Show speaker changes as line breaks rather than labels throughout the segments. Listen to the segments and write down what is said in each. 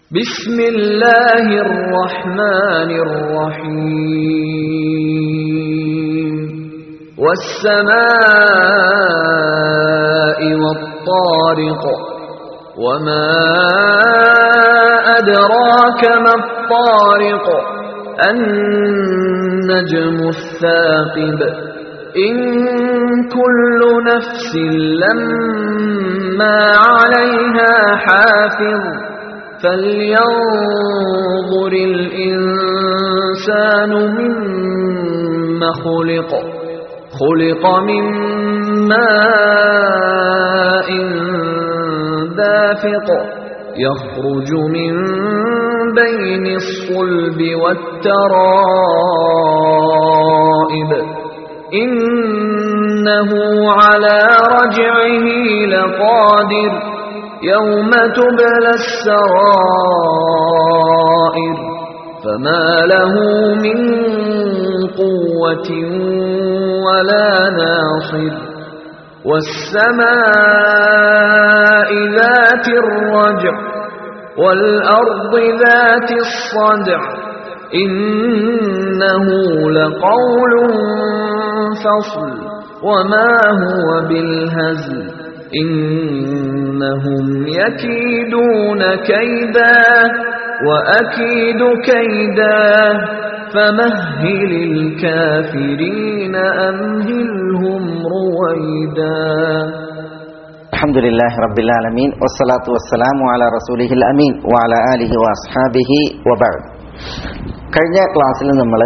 بسم الله الرحمن الرحيم والسماء والطارق وما أدراك ما الطارق النجم الثاقب إن كل نفس لما عليها حافظ فلينظر الإنسان مما خلق خلق من ماء دافق يخرج من بين الصلب والترائب إنه على رجعه لقادر يوم تبلى السرائر فما له من قوة ولا ناصر والسماء ذات الرجع والأرض ذات الصدع إنه لقول فصل وما هو بالهزل إنهم يكيدون كيدا وأكيد كيدا فمهل الكافرين أمهلهم رويدا
الحمد لله رب العالمين والصلاة والسلام على رسوله الأمين وعلى آله وأصحابه وبعد കഴിഞ്ഞ ക്ലാസ്സിൽ നമ്മൾ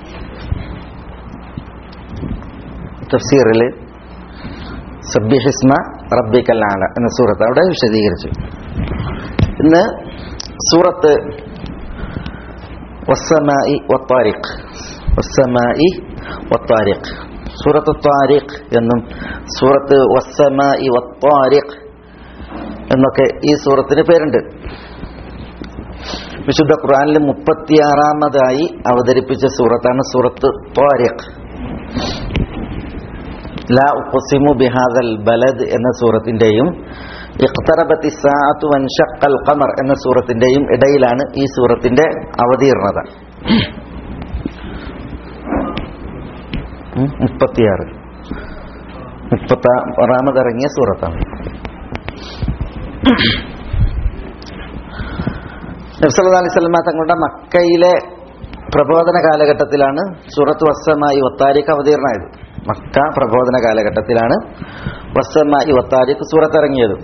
തഫ്സീറിൽ സബ്യഹിസ്മ റബ്ബിക്കല്ലാല എന്ന സൂറത്ത് അവിടെ വിശദീകരിച്ചു ഇന്ന് സൂറത്ത് വസ്സമായി വത്താരിഖ് വസ്സമായി വത്താരിഖ് സൂറത്ത് താരിഖ് എന്നും സൂറത്ത് വസ്സമായി വത്താരിഖ് എന്നൊക്കെ ഈ സൂറത്തിന് പേരുണ്ട് വിശുദ്ധ ഖുർആനിൽ മുപ്പത്തിയാറാമതായി അവതരിപ്പിച്ച സൂറത്താണ് സൂറത്ത് താരിഖ് ലാ ഉഖ്സിമു ബിഹാദൽ ബലദ് എന്ന സൂറത്തിന്റെയും ഇഖ്തറബത്തി സാഅത്തു വൻഷഖൽ ഖമർ എന്ന സൂറത്തിന്റെയും ഇടയിലാണ് ഈ സൂറത്തിന്റെ അവതീർണത മുപ്പത്തിയാറ് മുപ്പത്തി ആറാമതിറങ്ങിയ സൂറത്താണ് നബ്സല്ലാ അലൈഹി സ്വലമ തങ്ങളുടെ മക്കയിലെ പ്രബോധന കാലഘട്ടത്തിലാണ് സൂറത്ത് വസ്സമായി ഒത്താരിക്ക് അവതീർണമായത് മക്ക പ്രബോധന കാലഘട്ടത്തിലാണ് വസ്സമായി ഒത്താരിക്ക് സൂറത്ത് ഇറങ്ങിയത്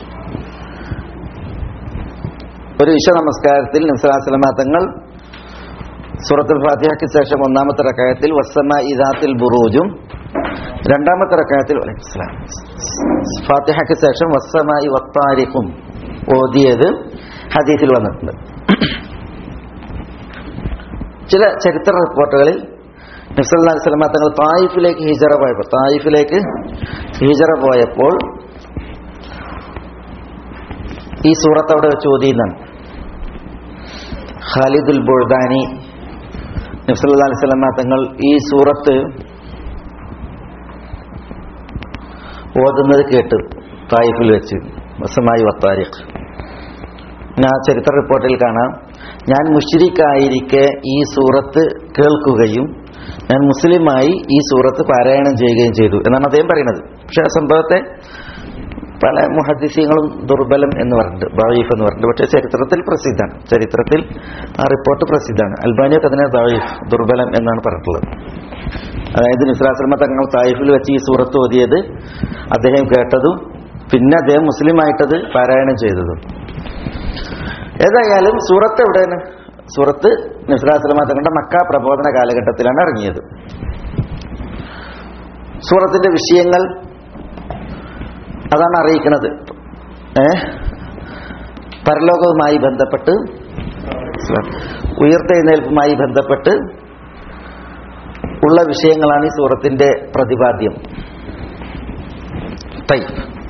ഒരു വിശ്വ നമസ്കാരത്തിൽ നബ്സലാസ്ലമ തങ്ങൾ സൂറത്തുൽ ഫാത്തിഹയ്ക്ക് ശേഷം ഒന്നാമത്തെ റക്കായത്തിൽ വസ്സമ ഇദാത്തിൽ ബുറൂജും രണ്ടാമത്തെ റക്കായത്തിൽ ഫാത്തിഹയ്ക്ക് ശേഷം വസ്സമായി വത്താരിഖും ഓതിയത് ഹദീസിൽ വന്നിട്ടുണ്ട് ചില ചരിത്ര റിപ്പോർട്ടുകളിൽ നബ്സല്ലാ സ്വലമ തങ്ങൾ തായിഫിലേക്ക് ഹിജറ പോയപ്പോൾ തായിഫിലേക്ക് ഹിജറ പോയപ്പോൾ ഈ സൂറത്ത് അവിടെ വെച്ച് ഓതിയെന്നാണ് ഖാലിദുൽ ബുൾദാനി നബ്സല്ലാ അലൈഹി സ്വലമ തങ്ങൾ ഈ സൂറത്ത് ഓതുന്നത് കേട്ട് തായിഫിൽ വെച്ച് വസമായി വത്താരിഖ് ആ ചരിത്ര റിപ്പോർട്ടിൽ കാണാം ഞാൻ മുഷിരിക്കായിരിക്കെ ഈ സൂറത്ത് കേൾക്കുകയും ഞാൻ മുസ്ലിമായി ഈ സൂറത്ത് പാരായണം ചെയ്യുകയും ചെയ്തു എന്നാണ് അദ്ദേഹം പറയുന്നത് പക്ഷെ ആ സംഭവത്തെ പല മുഹദ്ദിസ്യങ്ങളും ദുർബലം എന്ന് പറഞ്ഞിട്ട് ദായിഫ് എന്ന് പറഞ്ഞിട്ട് പക്ഷേ ചരിത്രത്തിൽ പ്രസിദ്ധമാണ് ചരിത്രത്തിൽ ആ റിപ്പോർട്ട് പ്രസിദ്ധമാണ് അൽബാനിയൊക്കെ അതിനെ ദായിഫ് ദുർബലം എന്നാണ് പറഞ്ഞിട്ടുള്ളത് അതായത് നിസ്രാശ്രമ തങ്ങൾ തായിഫിൽ വെച്ച് ഈ സൂറത്ത് ഓതിയത് അദ്ദേഹം കേട്ടതും പിന്നെ അദ്ദേഹം മുസ്ലിമായിട്ടത് പാരായണം ചെയ്തതും ഏതായാലും സൂറത്ത് എവിടെയാണ് സൂറത്ത് നിസ്ലാസ്ലമ തങ്ങളുടെ മക്ക പ്രബോധന കാലഘട്ടത്തിലാണ് ഇറങ്ങിയത് സൂറത്തിന്റെ വിഷയങ്ങൾ അതാണ് അറിയിക്കുന്നത് ഏ പരലോകവുമായി ബന്ധപ്പെട്ട് ഉയർത്തെഴുന്നേൽപ്പുമായി ബന്ധപ്പെട്ട് ഉള്ള വിഷയങ്ങളാണ് ഈ സൂറത്തിന്റെ പ്രതിപാദ്യം തൈ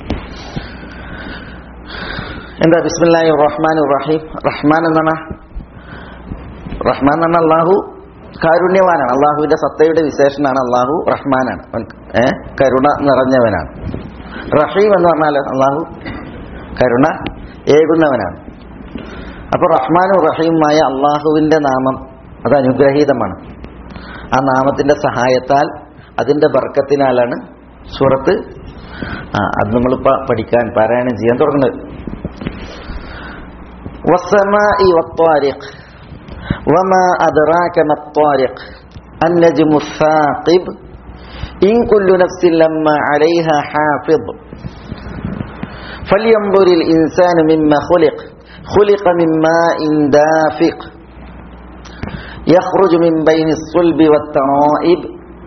എന്താ ബിസ്മില്ലാഹി റഹ്മാൻ റഹീം റഹ്മാൻ എന്നാണ് റഹ്മാൻ എന്ന് പറഞ്ഞാൽ അള്ളാഹു കാരുണ്യവാനാണ് അള്ളാഹുവിന്റെ സത്തയുടെ വിശേഷനാണ് അള്ളാഹു റഹ്മാനാണ് ഏ കരുണ നിറഞ്ഞവനാണ് റഹീം എന്ന് പറഞ്ഞാൽ അള്ളാഹു കരുണ ഏകുന്നവനാണ് അപ്പൊ റഹ്മാനും റഹീമുമായ അള്ളാഹുവിന്റെ നാമം അത് അനുഗ്രഹീതമാണ് ആ നാമത്തിന്റെ സഹായത്താൽ അതിന്റെ ബർക്കത്തിനാലാണ് സൂറത്ത് ആ അത് നമ്മൾ പഠിക്കാൻ പാരായണം ചെയ്യാൻ തുടങ്ങുന്നത് والسماء والطارق وما أدراك ما الطارق النجم الثاقب إن كل نفس لما عليها حافظ فلينظر الإنسان مما خلق خلق من ماء دافق يخرج من بين الصلب والترائب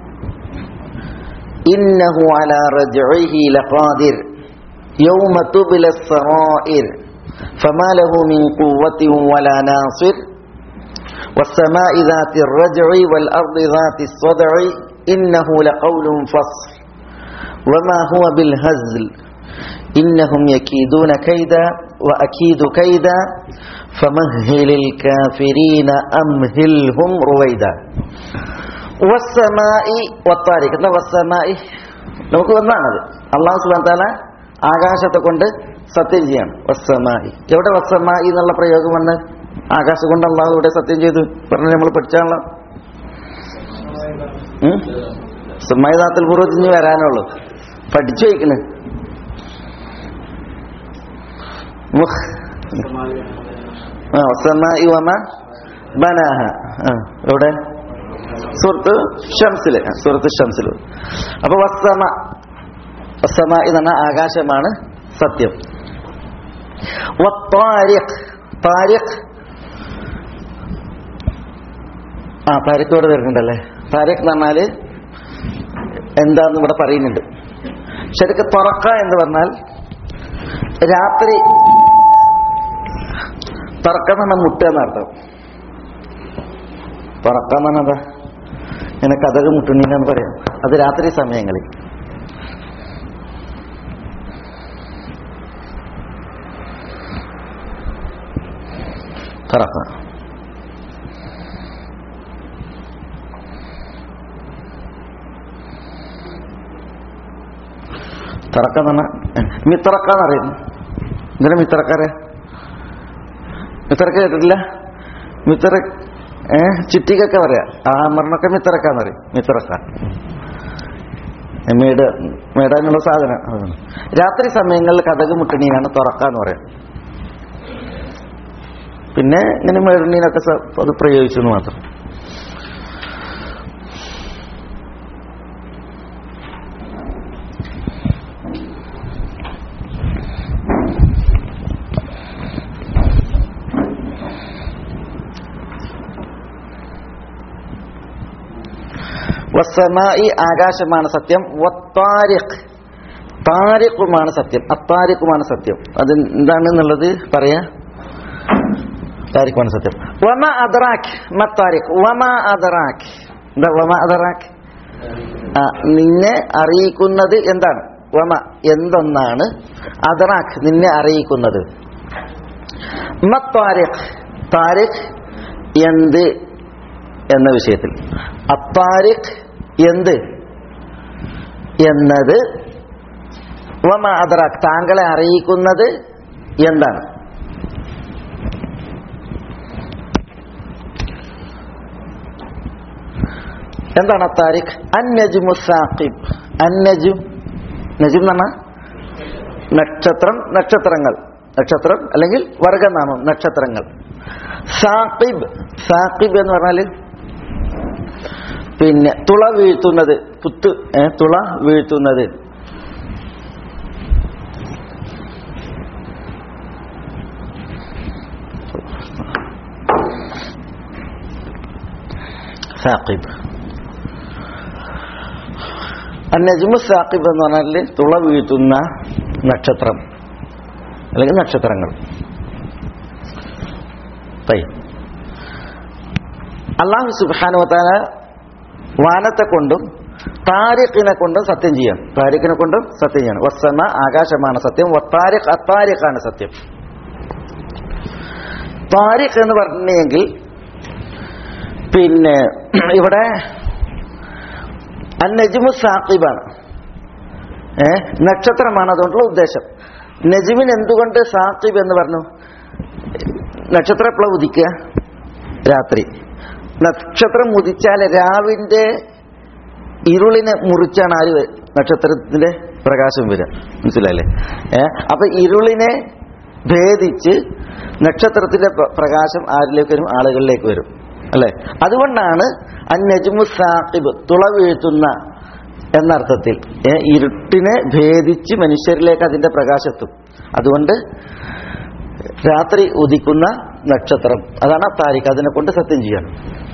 إنه على رجعه لقادر يوم تبلى السرائر فما له من قوة ولا ناصر والسماء ذات الرجع والأرض ذات الصدع إنه لقول فصل وما هو بالهزل إنهم يكيدون كيدا وأكيد كيدا فمهل الكافرين أمهلهم رويدا والسماء والطارق എന്താ വസ്സമായി നമുക്ക് വന്നാണത് അള്ളാഹു സുബാൻ താല ആകാശത്തെ കൊണ്ട് സത്യം ചെയ്യാണ് വസ്സമായി എവിടെ വസ്സമായി എന്നുള്ള പ്രയോഗം വന്ന് ആകാശം കൊണ്ട് അള്ളാഹു ഇവിടെ സത്യം ചെയ്തു പറഞ്ഞ നമ്മൾ പഠിച്ചാണല്ലോ സുമ്മൈദാത്തിൽ പൂർവ്വത്തിഞ്ഞ് വരാനുള്ളൂ പഠിച്ചു വയ്ക്കണ് മുഹ് ആ വസ്സമായി വമ ബനാഹ ആ എവിടെ സുഹൃത്ത് ഷംസില് സുഹൃത്ത് ഷംസിൽ അപ്പൊ വസ്സമ വസ്സമ എന്ന ആകാശമാണ് സത്യം വത്താരിഖ് താരിഖ് ആ താരിഖ് ഇവിടെ വരുന്നുണ്ടല്ലേ താരിഖ് എന്ന് പറഞ്ഞാല് എന്താന്ന് ഇവിടെ പറയുന്നുണ്ട് ശരിക്കും തുറക്ക എന്ന് പറഞ്ഞാൽ രാത്രി തുറക്കം എന്ന് പറഞ്ഞാൽ മുട്ടുക എന്നർത്ഥം തുറക്കം എന്ന് പറഞ്ഞാൽ ഇങ്ങനെ കഥക് മുട്ടുണ്ണിന്ന് പറയാം അത് രാത്രി സമയങ്ങളിൽ തുറക്ക തുറക്ക എന്ന് പറഞ്ഞാൽ മിത്തറക്ക എന്ന് പറയുന്നു എന്തിനാ മിത്തറക്കാരെ മിത്തറക്ക കേട്ടിട്ടില്ല മിത്തറ ഏ ചിട്ടിക്കൊക്കെ പറയാം ആ മരണമൊക്കെ മിത്തറക്കാന്ന് പറയും മിത്തറക്ക മേട് മേട എന്നുള്ള സാധനം അതാണ്. രാത്രി സമയങ്ങളിൽ കഥക് മുട്ടണീനാണ് തുറക്കാന്ന് പറയാം പിന്നെ ഇങ്ങനെ മേടണീനൊക്കെ സ- അത് പ്രയോഗിച്ചു എന്ന് മാത്രം വസ്സമായി ആകാശമാണ് സത്യം വത്താരിഖ് താരിഖുമാണ് സത്യം അത്താരിഖുമാണ് സത്യം അത് എന്താണെന്നുള്ളത് പറയാ താരിഖുമാണ് സത്യം വമ അദറാഖ് മത്താരിഖ് വമ അദറാഖ് എന്താ വമ അദറാഖ് ആ, നിന്നെ അറിയിക്കുന്നത് എന്താണ് വമ എന്തൊന്നാണ് അദറാഖ് നിന്നെ അറിയിക്കുന്നത് മത്താരിഖ് താരിഖ് എന്ത് എന്ന വിഷയത്തിൽ അത്താരിഖ് എന്ത് എന്നത് വമ അദറാഖ് താങ്കളെ അറിയിക്കുന്നത് എന്താണ് എന്താണ് അത്താരിഖ് അന്നജുമു സാഖിബ് അന്നജും നജും എന്ന് പറഞ്ഞാൽ നക്ഷത്രം നക്ഷത്രങ്ങൾ നക്ഷത്രം അല്ലെങ്കിൽ വർഗനാമം നക്ഷത്രങ്ങൾ സാഖിബ് സാഖിബ് എന്ന് പറഞ്ഞാല് പിന്നെ തുള വീഴ്ത്തുന്നത് പുത്ത് ഏ, തുള വീഴ്ത്തുന്നത് സാഖിബ് അന്നജുമു സാഖിബ് എന്ന് പറഞ്ഞാൽ തുള വീഴ്ത്തുന്ന നക്ഷത്രം അല്ലെങ്കിൽ നക്ഷത്രങ്ങൾ തയ്യം അള്ളാഹു സുബാനുവത്താല വാനത്തെ കൊണ്ടും താരിഖിനെ കൊണ്ടും സത്യം ചെയ്യാം താരിഖിനെ കൊണ്ടും സത്യം ചെയ്യണം വസ്സമ ആകാശമാണ് സത്യം വത്താരിഖ് അത്താരിഖാണ് സത്യം താരിഖ് എന്ന് പറഞ്ഞെങ്കിൽ പിന്നെ ഇവിടെ നജിമു സാക്കിബാണ് ഏ നക്ഷത്രമാണ് അതുകൊണ്ടുള്ള ഉദ്ദേശം നജിമിന് എന്തുകൊണ്ട് സാക്കിബ് എന്ന് പറഞ്ഞു നക്ഷത്രം എപ്പോഴാണ് ഉദിക്കുക രാത്രി നക്ഷത്രം ഉദിച്ചാൽ രാവിന്റെ ഇരുളിനെ മുറിച്ചാണ് ആര് വ- നക്ഷത്രത്തിന്റെ പ്രകാശം വരിക മനസ്സിലായില്ലേ ഏ അപ്പൊ ഇരുളിനെ ഭേദിച്ച് നക്ഷത്രത്തിന്റെ പ്ര- പ്രകാശം ആരിലേക്ക് വരും ആളുകളിലേക്ക് വരും അല്ലെ അതുകൊണ്ടാണ് അന്നജ്മു സാഹിബ് തുള വീഴ്ത്തുന്ന എന്നർത്ഥത്തിൽ ഏ, ഇരുട്ടിനെ ഭേദിച്ച് മനുഷ്യരിലേക്ക് അതിന്റെ പ്രകാശത്തും അതുകൊണ്ട് രാത്രി ഉദിക്കുന്ന നക്ഷത്രം അതാണ് താരിഖ് അതിനെ കൊണ്ട് സത്യം ചെയ്യണം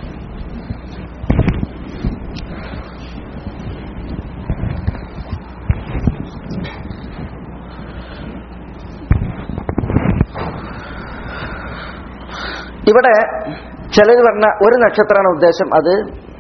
ഇവിടെ ചിലർ പറഞ്ഞ ഒരു നക്ഷത്രമാണ് ഉദ്ദേശം അത്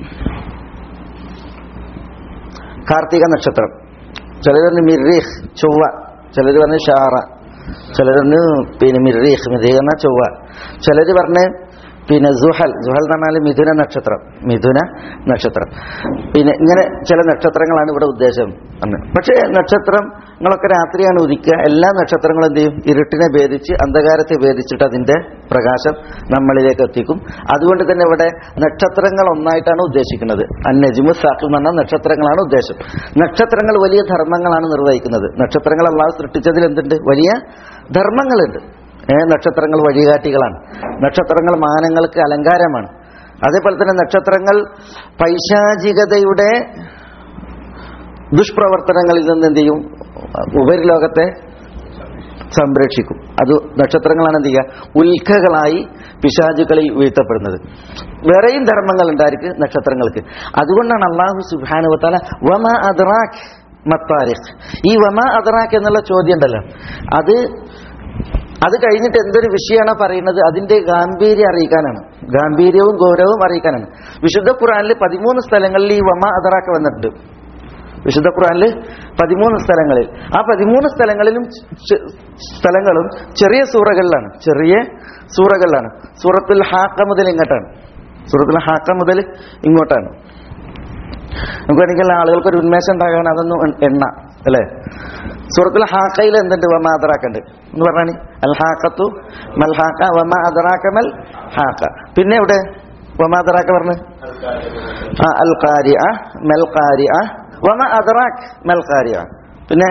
കാർത്തിക നക്ഷത്രം ചിലർ പറഞ്ഞു മിർറീഖ് ചൊവ്വ ചിലർ പറഞ്ഞു ഷാറ ചിലർ പറഞ്ഞു പിന്നെ മിർറീഖ് മിർറീഖ് പറഞ്ഞാൽ ചൊവ്വ ചിലർ പറഞ്ഞ് പിന്നെ സുഹൽ സുഹൽ എന്ന് പറഞ്ഞാൽ മിഥുന നക്ഷത്രം മിഥുന നക്ഷത്രം പിന്നെ ഇങ്ങനെ ചില നക്ഷത്രങ്ങളാണ് ഇവിടെ ഉദ്ദേശം എന്ന് പക്ഷേ നക്ഷത്രങ്ങളൊക്കെ രാത്രിയാണ് ഉദിക്കുക എല്ലാ നക്ഷത്രങ്ങളും എന്ത് ചെയ്യും ഇരുട്ടിനെ ഭേദിച്ച് അന്ധകാരത്തെ ഭേദിച്ചിട്ട് അതിന്റെ പ്രകാശം നമ്മളിലേക്ക് എത്തിക്കും അതുകൊണ്ട് തന്നെ ഇവിടെ നക്ഷത്രങ്ങൾ ഒന്നായിട്ടാണ് ഉദ്ദേശിക്കുന്നത് അന്നജിമു സാഖ് എന്ന് പറഞ്ഞാൽ നക്ഷത്രങ്ങളാണ് ഉദ്ദേശം നക്ഷത്രങ്ങൾ വലിയ ധർമ്മങ്ങളാണ് നിർവഹിക്കുന്നത് നക്ഷത്രങ്ങൾ അള്ളാഹു സൃഷ്ടിച്ചതിൽ എന്തുണ്ട് വലിയ ധർമ്മങ്ങളുണ്ട് ഏ, നക്ഷത്രങ്ങൾ വഴികാട്ടികളാണ് നക്ഷത്രങ്ങൾ മാനങ്ങൾക്ക് അലങ്കാരമാണ് അതേപോലെ തന്നെ നക്ഷത്രങ്ങൾ പൈശാചികതയുടെ ദുഷ്പ്രവർത്തനങ്ങളിൽ നിന്ന് എന്ത് ചെയ്യും ഉപരിലോകത്തെ സംരക്ഷിക്കും അത് നക്ഷത്രങ്ങളാണ് എന്ത് ചെയ്യുക ഉൽക്കകളായി പിശാചുകളിൽ വീഴ്ത്തപ്പെടുന്നത് വേറെയും ധർമ്മങ്ങൾ ഉണ്ടായിരിക്കും നക്ഷത്രങ്ങൾക്ക് അതുകൊണ്ടാണ് അള്ളാഹു സുബാനുവത്താല വമ അദ്റാഖ് മത്താരിഖ് ഈ വമ അദ്റാഖ് എന്നുള്ള ചോദ്യം ഉണ്ടല്ലോ അത് അത് കഴിഞ്ഞിട്ട് എന്തൊരു വിഷയമാണോ പറയുന്നത് അതിന്റെ ഗാംഭീര്യം അറിയിക്കാനാണ് ഗാംഭീര്യവും ഗൗരവവും അറിയിക്കാനാണ് വിശുദ്ധ ഖുറാനിൽ പതിമൂന്ന് സ്ഥലങ്ങളിൽ ഈ വമ അദറാക്ക വന്നിട്ടുണ്ട് വിശുദ്ധ ഖുറാനിൽ പതിമൂന്ന് സ്ഥലങ്ങളിൽ ആ പതിമൂന്ന് സ്ഥലങ്ങളിലും ചെ- സ്ഥലങ്ങളും ചെറിയ സൂറകളിലാണ് ചെറിയ സൂറകളിലാണ് സൂറത്തുൽ ഹാക്ക മുതൽ ഇങ്ങോട്ടാണ് സൂറത്തുൽ ഹാക്ക മുതൽ ഇങ്ങോട്ടാണ് നമുക്ക് വേണമെങ്കിൽ ആളുകൾക്ക് ഒരു ഉന്മേഷം ഉണ്ടാകാൻ അതൊന്നും എൺ- എണ്ണ അല്ലേ സൂറത്തുൽ ഹാക്കയിൽ എന്തുണ്ട് വമ അദറാക്കുണ്ട് എന്ന് പറഞ്ഞാണ് അൽ ഹാക്കത്തു മൽ ഹാക്ക വമ അദറാക്ക മൽ ഹാക്ക പിന്നെ എവിടെ വമ അദറാക്ക പറഞ്ഞു ആ അൽ ഖാരിഅ മൽ ഖാരിഅ വമ അദറാക് മൽ ഖാരിഅ പിന്നെ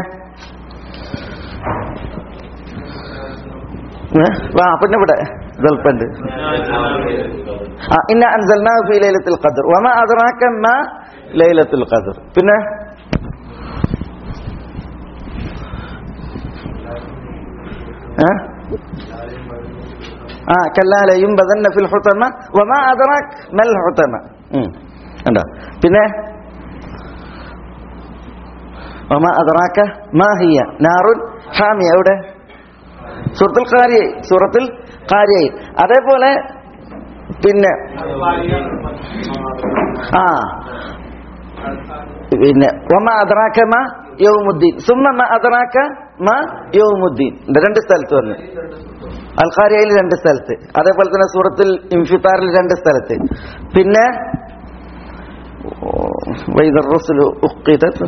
ഏ? ആ പിന്നെ ഇവിടെ ഗൾഫുണ്ട് ആ ഇന്ന അൻസൽനാഹു ഫീ ലൈലത്തുൽ ഖദ്ർ വമ അദറാക മാ ലൈലത്തുൽ ഖദ്ർ പിന്നെ ഏ? ആ കല്ലാലയും ബദന്ന ഫിൽ ഹുതമ വമാ അദറാക് മൽ ഹുതമ ഉം. കണ്ടോ പിന്നെ വമാ അദറാക മാ ഹിയ നാറുൻ ഹാമിയ എവിടെ സൂറത്തുൽ ഖാരിയായി സൂറത്തുൽ ഖാരിയായി അതേപോലെ പിന്നെ ആ പിന്നെ വമ അദറാക മാ യൗമുദ്ദീൻ സുമ്മ മ അദറാക മാ യൗമുദ്ദീൻ ഇത് രണ്ട് സ്ഥലത്ത് വന്നു അൽഖാരിയയിൽ രണ്ട് സ്ഥലത്ത് അതേപോലെ തന്നെ സൂറത്തിൽ ഇൻഫിത്താറിൽ രണ്ട് സ്ഥലത്ത് പിന്നെ വൈദർ റസുലു ഉഖിദത്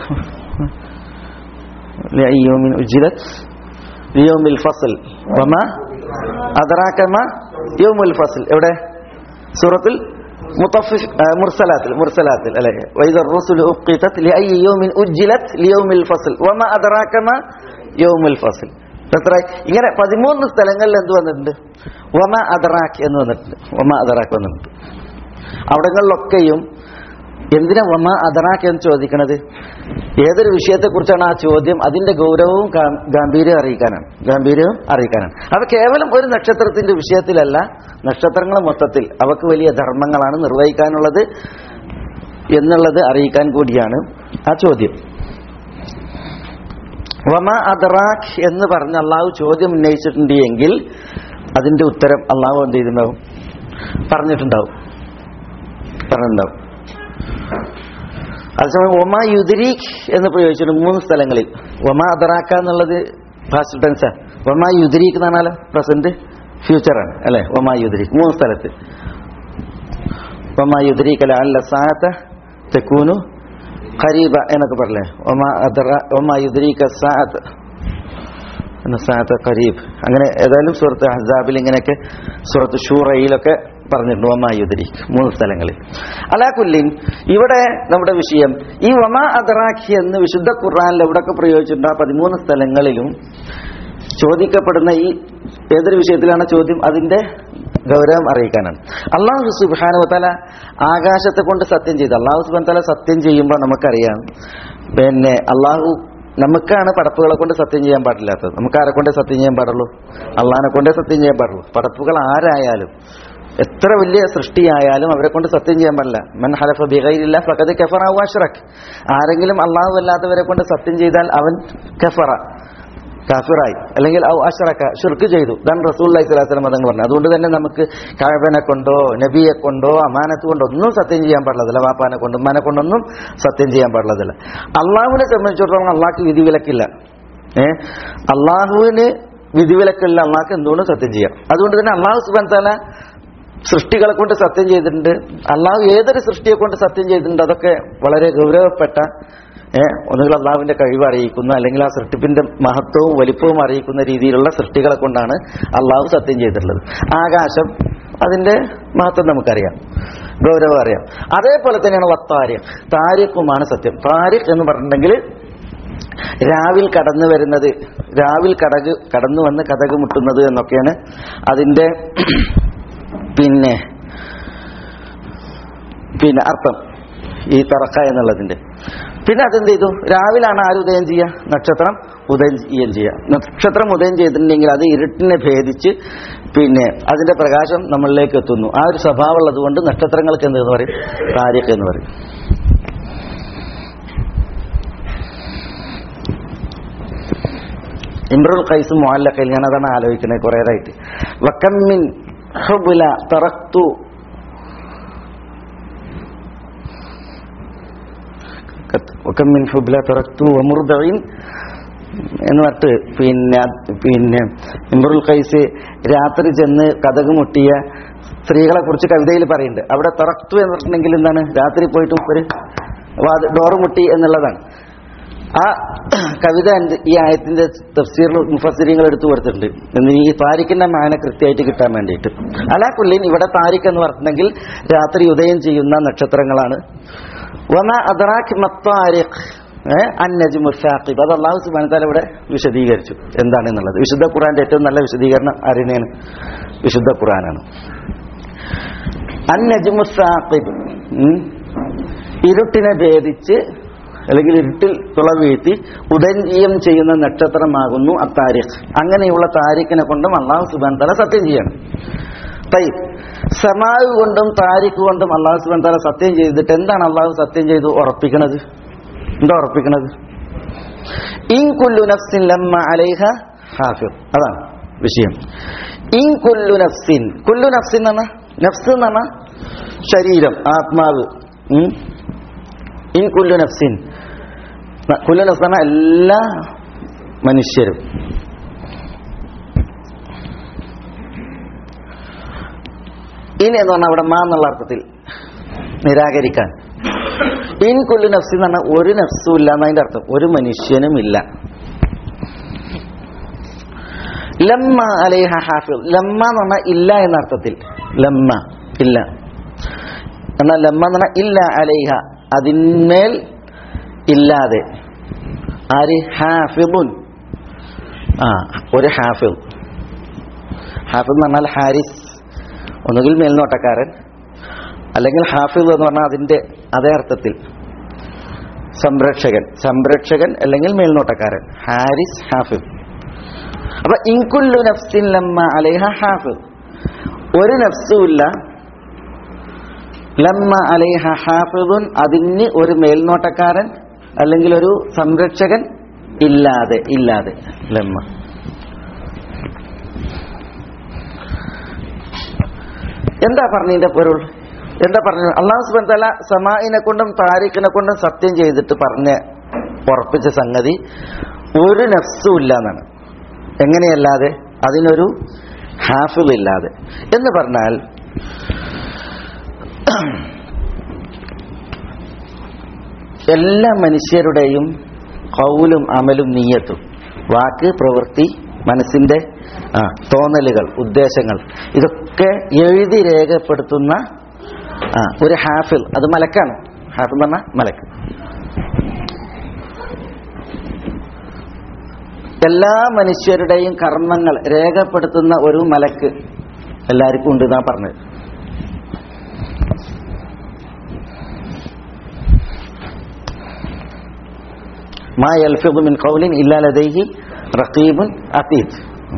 لأي يوم أجلت ليوم الفصل وما أدراك ما يوم الفصل എവിടെ സൂറത്തിൽ മുത്തഫിഫ് മുർസലാത്തിൽ മുർസലാത്തിൽ അല്ലെ വൈദർ റസുലു ഉഖിതത് لأي يوم أجلت ليوم الفصل وما أدراك ما يوم الفصل എത്ര ഇങ്ങനെ പതിമൂന്ന് സ്ഥലങ്ങളിൽ എന്ത് വന്നിട്ടുണ്ട് വമ അദറാഖ് എന്ന് വന്നിട്ടുണ്ട് വമ അദറാഖ് വന്നിട്ടുണ്ട് അവിടങ്ങളിലൊക്കെയും എന്തിനാ വമ അദറാഖ് എന്ന് ചോദിക്കണത് ഏതൊരു വിഷയത്തെക്കുറിച്ചാണ് ആ ചോദ്യം അതിന്റെ ഗൗരവവും ഗാ- ഗാംഭീര്യവും അറിയിക്കാനാണ് ഗാംഭീര്യവും അറിയിക്കാനാണ് അത് കേവലം ഒരു നക്ഷത്രത്തിന്റെ വിഷയത്തിലല്ല നക്ഷത്രങ്ങൾ മൊത്തത്തിൽ അവക്ക് വലിയ ധർമ്മങ്ങളാണ് നിർവഹിക്കാനുള്ളത് എന്നുള്ളത് അറിയിക്കാൻ കൂടിയാണ് ആ ചോദ്യം വമ അദറാഖ് എന്ന് പറഞ്ഞ് അള്ളാഹു ചോദ്യം ഉന്നയിച്ചിട്ടുണ്ട് എങ്കിൽ അതിന്റെ ഉത്തരം അള്ളാഹു എന്ത് ചെയ്തിട്ടുണ്ടാവും പറഞ്ഞിട്ടുണ്ടാവും പറഞ്ഞിട്ടുണ്ടാവും അതേസമയം ഒമ യുദ്രീഖ് എന്ന് പ്രയോഗിച്ചിട്ടുണ്ട് മൂന്ന് സ്ഥലങ്ങളിൽ ഒമ അദറാക്ക എന്നുള്ളത് പാസ്റ്റ് ടെൻസാ ഒമ യുദ്രീഖ് എന്ന് പറഞ്ഞാൽ പ്രസന്റ് ഫ്യൂച്ചറാണ് അല്ലെ ഒമ യുദ്രീഖ് മൂന്ന് സ്ഥലത്ത് ഒമ യുദ്രീഖ് അല്ല അല്ല സാത്ത തെക്കൂനു ഖരീബ എന്നൊക്കെ പറഞ്ഞേ ഒമ അദറ ഒമ യുദ്രീഖ സാത്ത് നസാത്ത കരീബ് അങ്ങനെ ഏതായാലും സുഹൃത്ത് ഹസാബിൽ ഇങ്ങനെയൊക്കെ സുഹൃത്ത് ഷൂറയിലൊക്കെ പറഞ്ഞിട്ടുണ്ട് വമായുദരി മൂന്ന് സ്ഥലങ്ങളിൽ അലാക്കുല്ലിൻ ഇവിടെ നമ്മുടെ വിഷയം ഈ വമാ അദറാഖി എന്ന് വിശുദ്ധ ഖുർആാനിൽ എവിടെയൊക്കെ പ്രയോഗിച്ചിട്ടുണ്ട് ആ പതിമൂന്ന് സ്ഥലങ്ങളിലും ചോദിക്കപ്പെടുന്ന ഈ ഏതൊരു വിഷയത്തിലാണ് ചോദ്യം അതിന്റെ ഗൗരവം അറിയിക്കാനാണ് അള്ളാഹു സുബാനു തല ആകാശത്തെ കൊണ്ട് സത്യം ചെയ്തു അള്ളാഹു സുബാൻ തല സത്യം ചെയ്യുമ്പോൾ നമുക്കറിയാം പിന്നെ അള്ളാഹു നമുക്കാണ് പടപ്പുകളെ കൊണ്ട് സത്യം ചെയ്യാൻ പാടില്ലാത്തത് നമുക്ക് ആരെ കൊണ്ടേ സത്യം ചെയ്യാൻ പാടുള്ളൂ അള്ളാഹിനെ കൊണ്ടേ സത്യം ചെയ്യാൻ പാടുള്ളൂ പടപ്പുകൾ ആരായാലും എത്ര വലിയ സൃഷ്ടിയായാലും അവരെ കൊണ്ട് സത്യം ചെയ്യാൻ പാടില്ല മൻ ഹലഫ ബിഗൈരില്ല ഫഖദ് കഫറ ഔ അഷ്റക് ആരെങ്കിലും അള്ളാഹു അല്ലാത്തവരെ കൊണ്ട് സത്യം ചെയ്താൽ അവൻ കഫറ കാഫിറായി അല്ലെങ്കിൽ ഔ അഷ്റക്ക ഷിർക്ക് ചെയ്തു ഇതാണ് റസൂൽ അലൈഹിസ്ലാം മതങ്ങൾ പറഞ്ഞു അതുകൊണ്ട് തന്നെ നമുക്ക് കഴവനെ കൊണ്ടോ നബിയെ കൊണ്ടോ അമാനത്ത് കൊണ്ടോ ഒന്നും സത്യം ചെയ്യാൻ പാടില്ലതല്ല വാപ്പാനെ കൊണ്ടും ഉമ്മാനെ കൊണ്ടൊന്നും സത്യം ചെയ്യാൻ പാടില്ലതല്ല അള്ളാഹുവിനെ സംബന്ധിച്ചിടത്തോളം അള്ളാഹ്ക്ക് വിധിവിലക്കില്ല ഏ അള്ളാഹുവിന് വിധിവിലക്കില്ല അള്ളാഹ്ക്ക് എന്തുകൊണ്ടും സത്യം ചെയ്യാം അതുകൊണ്ട് തന്നെ അള്ളാഹു സുബാൻ താല സൃഷ്ടികളെ കൊണ്ട് സത്യം ചെയ്തിട്ടുണ്ട് അള്ളാഹു ഏതൊരു സൃഷ്ടിയെ കൊണ്ട് സത്യം ചെയ്തിട്ടുണ്ട് അതൊക്കെ വളരെ ഗൗരവപ്പെട്ട ഏഹ് ഒന്നുകിൽ അള്ളാഹുവിന്റെ കഴിവ് അറിയിക്കുന്ന അല്ലെങ്കിൽ ആ സൃഷ്ടിപ്പിന്റെ മഹത്വവും വലിപ്പവും അറിയിക്കുന്ന രീതിയിലുള്ള സൃഷ്ടികളെ കൊണ്ടാണ് അള്ളാഹു സത്യം ചെയ്തിട്ടുള്ളത് ആകാശം അതിന്റെ മഹത്വം നമുക്കറിയാം ഗൗരവം അറിയാം അതേപോലെ തന്നെയാണ് വത്താരിഖ് താരിഖുമാണ് സത്യം താരിഖ് എന്ന് പറഞ്ഞിട്ടുണ്ടെങ്കിൽ രാവിൽ കടന്നു വരുന്നത് രാവിൽ കടക് കടന്നു വന്ന് കഥക് മുട്ടുന്നത് എന്നൊക്കെയാണ് അതിന്റെ പിന്നെ പിന്നെ അർത്ഥം ഈ തറക്ക എന്നുള്ളതിന്റെ പിന്നെ അതെന്ത് ചെയ്തു രാവിലാണ് ആര് ഉദയം ചെയ്യുക നക്ഷത്രം ഉദയം ചെയ്യുകയും ചെയ്യുക നക്ഷത്രം ഉദയം ചെയ്തിട്ടുണ്ടെങ്കിൽ അത് ഇരുട്ടിനെ ഭേദിച്ച് പിന്നെ അതിന്റെ പ്രകാശം നമ്മളിലേക്ക് എത്തുന്നു ആ ഒരു സ്വഭാവം ഉള്ളത് കൊണ്ട് നക്ഷത്രങ്ങൾക്ക് എന്ത് എന്ന് പറയും താരിഖ് എന്ന് പറയും ഇമ്രുൽ ഖൈസ് മുഅല്ലഖയിൽ ഞാൻ അതാണ് ആലോചിക്കുന്നത് കുറേതായിട്ട് വക്കമ്മിൻ ഹുബുല തറക്തു വക്കമ്മിൻ ഹുബുല തറക്തു വമുർദീൻ എന്ന് പറഞ്ഞിട്ട് പിന്നെ പിന്നെ ഇമ്രുൽ ഖൈസ് രാത്രി ചെന്ന് കഥക് മുട്ടിയ സ്ത്രീകളെ കുറിച്ച് കവിതയിൽ പറയുന്നുണ്ട് അവിടെ തറക്തു എന്ന് പറഞ്ഞിട്ടുണ്ടെങ്കിൽ എന്താണ് രാത്രി പോയിട്ട് ഒരു ഡോറ് മുട്ടി എന്നുള്ളതാണ് ആ കവിത എന്ത് ഈ ആയത്തിന്റെ തഫ്സീർ മുഫസിരിങ്ങൾ എടുത്തു കൊടുത്തിട്ടുണ്ട് എന്ന് ഈ താരിഖിന്റെ മാന കൃത്യമായിട്ട് കിട്ടാൻ വേണ്ടിയിട്ട് അലാ പുള്ളിൻ ഇവിടെ താരിഖ് എന്ന് പറഞ്ഞിട്ടുണ്ടെങ്കിൽ രാത്രി ഉദയം ചെയ്യുന്ന നക്ഷത്രങ്ങളാണ് വമ അദറാഖ് മത്താരിഖ് അന്നജുമുസാഖിബ് അത് അള്ളാഹു സുബാനത്താൽ ഇവിടെ വിശദീകരിച്ചു എന്താണെന്നുള്ളത് വിശുദ്ധ ഖുറാന്റെ ഏറ്റവും നല്ല വിശദീകരണം അറിയുന്നതാണ് വിശുദ്ധ ഖുറാനാണ് അന്നജുമുസാഖിബ് ഇരുട്ടിനെ ഭേദിച്ച് അല്ലെങ്കിൽ ഇരുട്ടിൽ തുളവീഴ്ത്തി ഉദയം ചെയ്യുന്ന നക്ഷത്രമാകുന്നു അത്താരിഖ് അങ്ങനെയുള്ള താരിഖിനെ കൊണ്ടും അള്ളാഹു സുബാൻ തല സത്യം ചെയ്യണം തൈ സമാവ് കൊണ്ടും താരിഖ് കൊണ്ടും അള്ളാഹു സുബാൻ തല സത്യം ചെയ്തിട്ട് എന്താണ് അള്ളാഹു സത്യം ചെയ്ത് ഉറപ്പിക്കണത് എന്താ ഉറപ്പിക്കണത് ഇൻ കുല്ലു നഫ്സിൻ ലമ്മ അലൈഹ ഹാഫിർ അതാണ് വിഷയം ഇൻ കുല്ലു നഫ്സിൻ കുല്ലു നഫ്സിൻ എന്ന് പറഞ്ഞാൽ നഫ്സ് എന്ന് പറഞ്ഞാൽ ശരീരം ആത്മാവ് ഉം. ഇൻ കുല്ലു നഫ്സിൻ കുല്ലു നഫ്സ് എന്ന് പറഞ്ഞാൽ എല്ലാ മനുഷ്യരും ഇൻ എന്ന് പറഞ്ഞാൽ അവിടെ മാ എന്നുള്ള അർത്ഥത്തിൽ നിരാകരിക്കാൻ ഇൻ കുല്ലു നഫ്സി എന്ന് പറഞ്ഞാൽ ഒരു നഫ്സും ഇല്ല എന്നതിന്റെ അർത്ഥം ഒരു മനുഷ്യനും ഇല്ല ലമ്മ അലൈഹ ഹാഫിൽ ലമ്മ എന്ന് പറഞ്ഞാൽ ഇല്ല എന്ന അർത്ഥത്തിൽ ലമ്മ ഇല്ല എന്നാൽ ലമ്മ എന്ന് പറഞ്ഞാൽ ഇല്ല അലൈഹ അതിന്മേൽ ഇല്ലാതെ ആര് ഹാഫിബുൻ ആ ഒരു ഹാഫിൽ ഹാഫിൽ എന്ന് പറഞ്ഞാൽ ഹാരിസ് ഒന്നുകിൽ മേൽനോട്ടക്കാരൻ അല്ലെങ്കിൽ ഹാഫിൽ എന്ന് പറഞ്ഞാൽ അതിന്റെ അതേ അർത്ഥത്തിൽ സംരക്ഷകൻ സംരക്ഷകൻ അല്ലെങ്കിൽ മേൽനോട്ടക്കാരൻ ഹാരിസ് ഹാഫിൽ അപ്പൊ ഇൻകുല്ലു നഫ്സിൻ ലമ്മ അലൈഹ ഹാഫിൽ ഒരു നഫ്സുമില്ല ലമ്മ അലൈഹ ഹാഫിദുൻ അതിന് ഒരു മേൽനോട്ടക്കാരൻ അല്ലെങ്കിൽ ഒരു സംരക്ഷകൻ ഇല്ലാതെ ഇല്ലാതെ ലമ്മ എന്താ പറഞ്ഞതിന്റെ പൊരുൾ എന്താ പറഞ്ഞു അള്ളാഹു സുബൻ തല സമാഇനെ കൊണ്ടും താരിഖിനെ കൊണ്ടും സത്യം ചെയ്തിട്ട് പറഞ്ഞ ഉറപ്പിച്ച സംഗതി ഒരു നഫ്സും ഇല്ല എന്നാണ് എങ്ങനെയല്ലാതെ അതിനൊരു ഹാഫിൾ ഇല്ലാതെ എന്ന് പറഞ്ഞാൽ എല്ലാ മനുഷ്യരുടെയും കൗലും അമലും നീയത്തും വാക്ക് പ്രവൃത്തി മനസ്സിന്റെ ആ തോന്നലുകൾ ഉദ്ദേശങ്ങൾ ഇതൊക്കെ എഴുതി രേഖപ്പെടുത്തുന്ന ആ ഒരു ഹാഫിൽ അത് മലക്കാണ് ഹാഫിൽ എന്ന് പറഞ്ഞാൽ മലക്ക് എല്ലാ മനുഷ്യരുടെയും കർമ്മങ്ങൾ രേഖപ്പെടുത്തുന്ന ഒരു മലക്ക് എല്ലാവർക്കും ഉണ്ട് എന്നാ പറഞ്ഞത് മാ യൽഫിദു മിൻ ഖൗലിൻ ഇല്ലാ ലദൈഹി റഖീബുൻ അതീദ്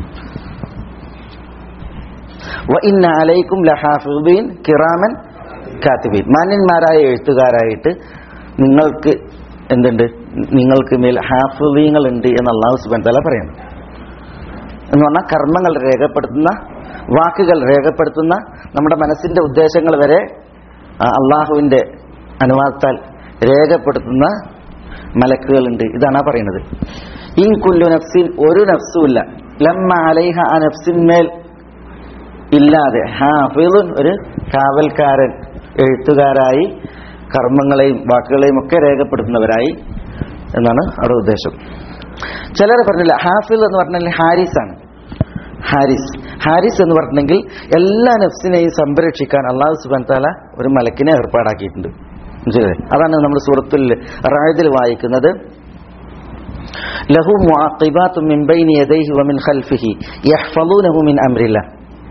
വ ഇന്ന അലൈക്കും ലഹാഫിദീൻ കിറാമൻ കാത്തിബീൻ മാന്യന്മാരായ എഴുത്തുകാരായിട്ട് നിങ്ങൾക്ക് എന്തുണ്ട് നിങ്ങൾക്ക് മേൽ ഹാഫിദീങ്ങൾ ഉണ്ട് എന്ന് അള്ളാഹു സുബാൻ തല പറയുന്നു എന്ന് പറഞ്ഞാൽ കർമ്മങ്ങൾ രേഖപ്പെടുത്തുന്ന വാക്കുകൾ രേഖപ്പെടുത്തുന്ന നമ്മുടെ മനസ്സിന്റെ ഉദ്ദേശങ്ങൾ വരെ ആ, അള്ളാഹുവിന്റെ അനുവാദത്താൽ രേഖപ്പെടുത്തുന്ന മലക്കുകളുണ്ട് ഇതാണ് ആ പറയുന്നത് ഇൻ കുല്ലു നഫ്സിൻ ഒരു നഫ്സുമില്ല ലമ്മ അലൈഹ ആ നഫ്സിന്മേൽ ഇല്ലാതെ ഹാഫിദുൻ ഒരു കാവൽക്കാരൻ എഴുത്തുകാരായി കർമ്മങ്ങളെയും വാക്കുകളെയും ഒക്കെ രേഖപ്പെടുത്തുന്നവരായി എന്നാണ് അവിടെ ഉദ്ദേശം ചിലർ പറഞ്ഞില്ല ഹാഫിൽ എന്ന് പറഞ്ഞാൽ ഹാരിസ് ആണ് ഹാരിസ് ഹാരിസ് എന്ന് പറഞ്ഞിട്ടുണ്ടെങ്കിൽ എല്ലാ നഫ്സിനെയും സംരക്ഷിക്കാൻ അള്ളാഹു സുബാൻ താല ഒരു മലക്കിനെ ഏർപ്പാടാക്കിയിട്ടുണ്ട് മനസ്സിലായോ? അതാണ് നമ്മൾ സൂറത്തുൽ റായതിൽ വായിക്കുന്നത് ലഹു മുഅഖിബാത്തു മിൻ ബൈനി യദൈഹി വമിൻ ഖൽഫിഹി യഹ്ഫളൂനഹു മിൻ അംരില്ലാ